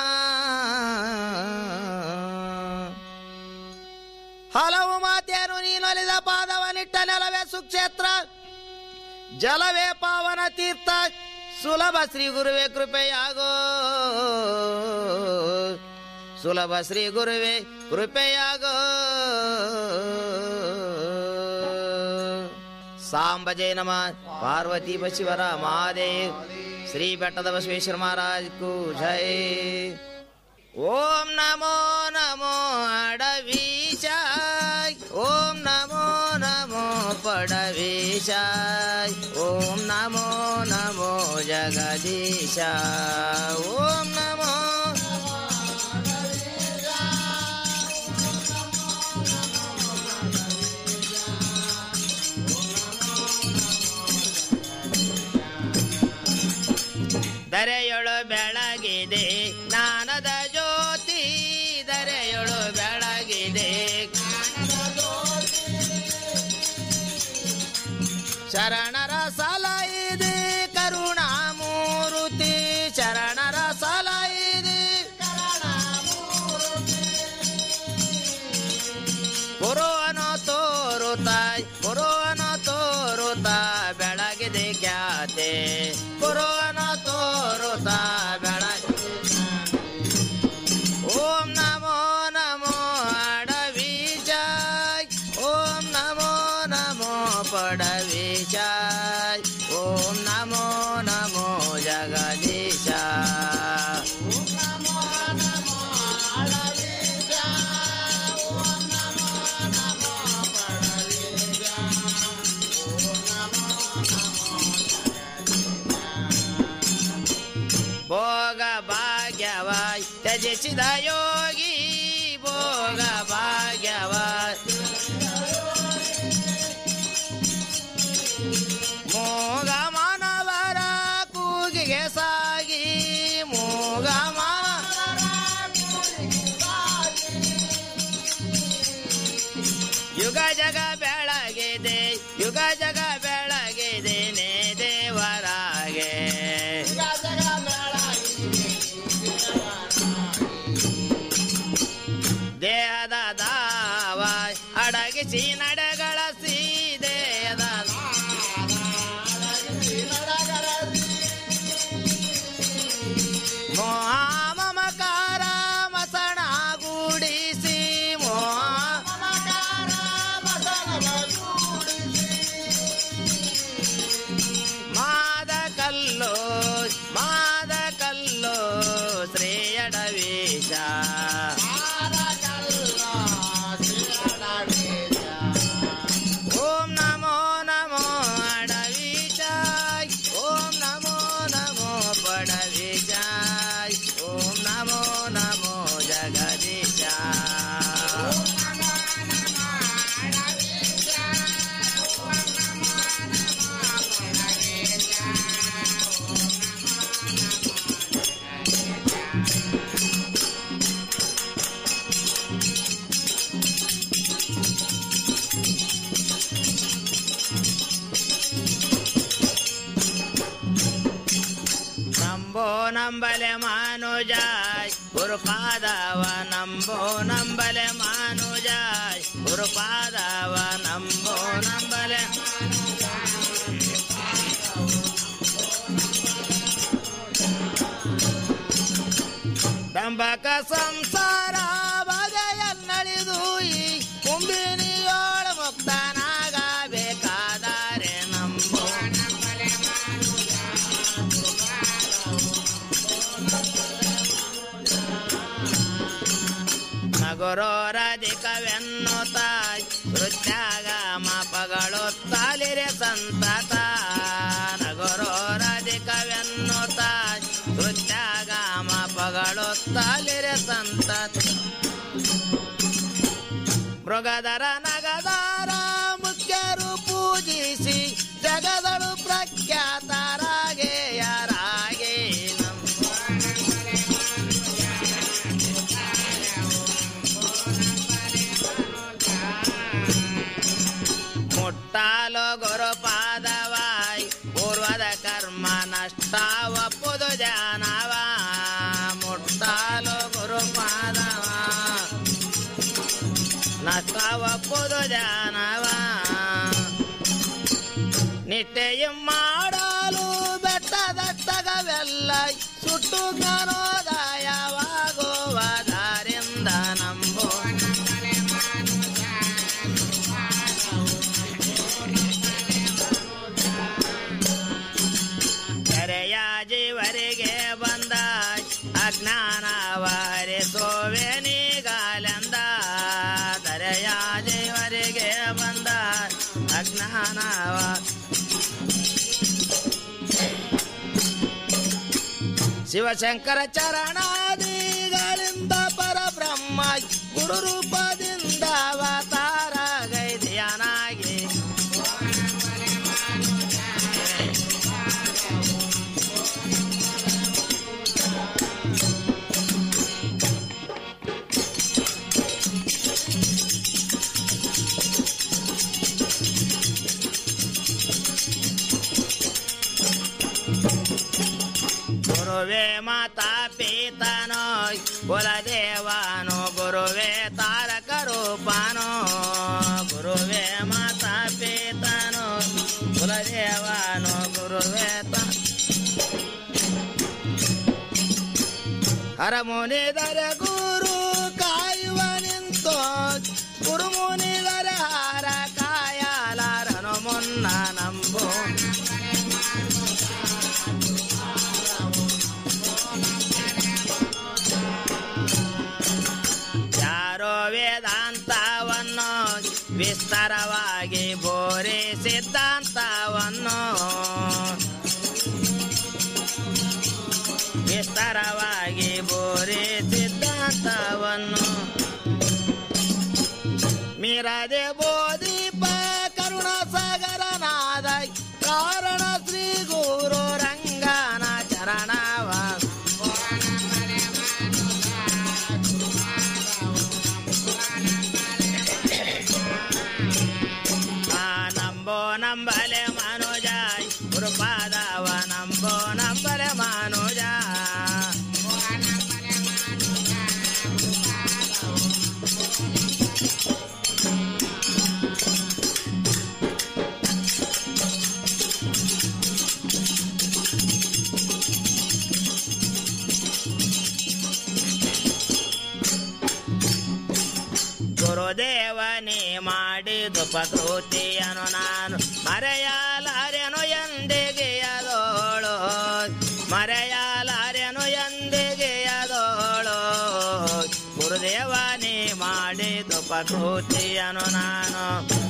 ಹಲವು ಮಾತೇನು ನೀನೊಲಿದ ಪಾದವನಿಟ್ಟ ನೆಲವೇ ಸುಕ್ಷೇತ್ರ ಜಲವೇ ಪಾವನ ತೀರ್ಥ ಸುಲಭ ಶ್ರೀ ಗುರುವೇ ಕೃಪೆಯಾಗೋ ಸುಲಭ ಶ್ರೀ ಗುರುವೇ ಕೃಪೆಯಾಗೋ ಸಾಂಬ ಜಯ ನಮ ಪಾರ್ವತಿ ಬಶಿವರ ಮಹಾದೇವ್ ಶ್ರೀ ಬೆಟ್ಟದ ಬಸವೇಶ್ವರ ಮಹಾರಾಜ್ ಕು ಜೈ ಓಂ ನಮೋ ನಮೋ ಅಡವೀಶ ಓಂ ನಮೋ ನಮೋ ಪಡವೀಶ ಓಂ ನಮೋ ನಮೋ ಜಗದೀಶ ಓಂ ನಮೋ ದರೆಯೊಳು ಬೆಳಗಿದೆ ಜ್ಞಾನದ ಜ್ಯೋತಿ ದರೆಯೊಳು ಬೆಳಗಿದೆ ಶರಣರ ಸಲೈದೆ ಕರುಣಾಮೂರುತಿ ಶರಣರ ಸಲೈದೆ ಗುರುವನು ತೋರುತ್ತಾಯ್ ಗುರುವನು ತೋರುತ್ತಾ ಬೆಳಗಿದೆ ಖ್ಯಾತೆ ಗುರುವನು ತೋರುತ್ತಾ ಬೆಳಗಿದೆ ಓಂ ನಮೋ ನಮೋ ಅಡವೀಜ ಓಂ ನಮೋ ನಮೋ ಪಡವೀಜ ಓಂ ನಮೋ ನಮೋ ಜಗದೀಶ ಭೋಗ ಭಾಗ್ಯವಾಯ್ ತ್ಯಜಿಸಿದ ಯೋಗಿ ಭೋಗ ಭಾಗ್ಯವಾಯ್ ಮೋಗ ಮಾನವರ ಕೂಗಿಗೆ ಸಾಗಿ ಮೋಗ ಮಾನವರ ಯುಗ ಜಗ ಬೆಳಗಿದೆ ಯುಗ ಜಗ ಬೆಳಗಿದೆ ನೇ ದೇವರಾಗೆ ದೇಹದ ದಾವ ಅಡಗಿಸಿ ನಡೆಗಳಸಿ ದೇಹದ ಮೋಹ ಮಮಕಾರ ಮಸಣ ಗೂಡಿಸಿ ಮೋಹ ಮಾದ ಕಲ್ಲು ಮಾದ ಕಲ್ಲು ಶ್ರೇಯಡವೇಶ ಓಂ ನಮೋ ನಮೋ ಅಡವಿ ನಂಬೋ ನಂಬಲೆ ಮಾನುಜಾಯ್ ಗುರುಪಾದವ ನಂಬೋ ನಂಬಲೆ ಮಾನುಜಾಯ್ ಗುರುಪಾದವ ನಂಬೋ ನಂಬಲೆ ದಂಬಕ ಸಂಸಾರ ಬಗೆಯನ್ನಳಿದು ಈ ಕುಂಬಿನಿಯೋಳ ಮುಕ್ತನಾಗಬೇಕಾದರೆ ನಂಬೋ ನಗುರೋರಧಿಕವೆನ್ನು ತಾಯ್ ನೃತ್ಯಾಗ ಮಾಪಗಳು ತಾಲಿರೆ ಸಂತತ ನಗುರೋರಧಿಕವೆನ್ನು ತಾಯ್ ನೃತ್ಯಾಗ ಮಾಪಗಳು ತಾಲಿರೆ ಸಂತತ ಮೃಗದರ ನಗದಾರ ಮುಖ್ಯರು ಪೂಜಿಸಿ ಜಗದಳು ಪ್ರಖ್ಯಾತರಾಗೆ ಯಾರಾಗೆ ನಮ್ಮ ಮುಟ್ಟಾಲು ಗುರುಪಾದವಾಯ್ ಪೂರ್ವದ ಕರ್ಮ ನಷ್ಟ ಒಪ್ಪುದು ಜಾನವ ಮುಟ್ಟಾಲು ಗುರುಪಾದವ ನಷ್ಟ ಒಪ್ಪುದು ಜಾನವ ನಿತ್ಯಂ ಮಾಡಲು ಬೆಟ್ಟದಟ್ಟಗವೆಲ್ಲ ಸುಟ್ಟು ಜ್ಞಾನೋದಯವಾಗುವುದರಿಂದ ನಂಬೋ ಕೆರೆಯ ಜೀವರಿಗೆ ಬಂದ ಅಜ್ಞಾನವರೆ ಸೋವೆನಿಗಾಲೆಂದ ದರೆಯ ಜೀವರಿಗೆ ಬಂದ ಅಜ್ಞಾನವ ಶಿವಶಂಕರ ಚರಣಾದಿಗಳಿಂದ ಪರಬ್ರಹ್ಮ ಗುರು ರೂಪದಿಂದ ಅವತಾರ ಗೈದಿಯನಾಗಿ ಗುರುವೇ ಮಾತಾ ಪೀತನೋ ಕುಲದೇವನು ಗುರುವೇ ತಾರಕ ರೂಪನೋ ಗುರುವೇ ಮಾತಾ ಪೀತನೋ ಕುಲದೇವನು ಗುರುವೇ ತಾ ಹರಮುನಿದರ ಗುರು ಕಾಯುವ ನಿಂತೋ ಗುರುಮುನಿದರ ಹಾರ ಕಾಯಲಾರನು ಮುನ್ನ ನಂಬೋ ಯಾರೋ ವೇದಾಂತವನ್ನು ವಿಸ್ತಾರವಾಗಿ ಬೋರೆ ಸಿದ್ಧಾಂತವನ್ನು ವಿಸ್ತಾರವಾಗಿ ಬೋರೆ ಸಿದ್ಧಾಂತವನ್ನು ಮೀರದೆ ಬೋಧಿಪ ಕರುಣ ಸಾಗರನಾದ ಕಾರಣ ಶ್ರೀ ಗುರು ರಂಗನ ಚರಣವ ಆ ನಂಬೋ ನಂಬಲೆ ಮನುಜ ಗುರುಪಾದವ ನಂಬೋ ನಂಬಲೆ ಮನುಜ ಗುರುದೇವನೇ ಮಾಡಿದು ಪ್ರಕೃತಿಯನು ನಾನು ಮರೆಯಲಾರೆನು ಎಂದಿಗೆ ಅದೋಳು ಮರೆಯಲಾರೆನು ಎಂದಿಗೆ ಅದೋಳು ಗುರುದೇವನೇ ಮಾಡಿದು ಪ್ರಕೃತಿಯನು ನಾನು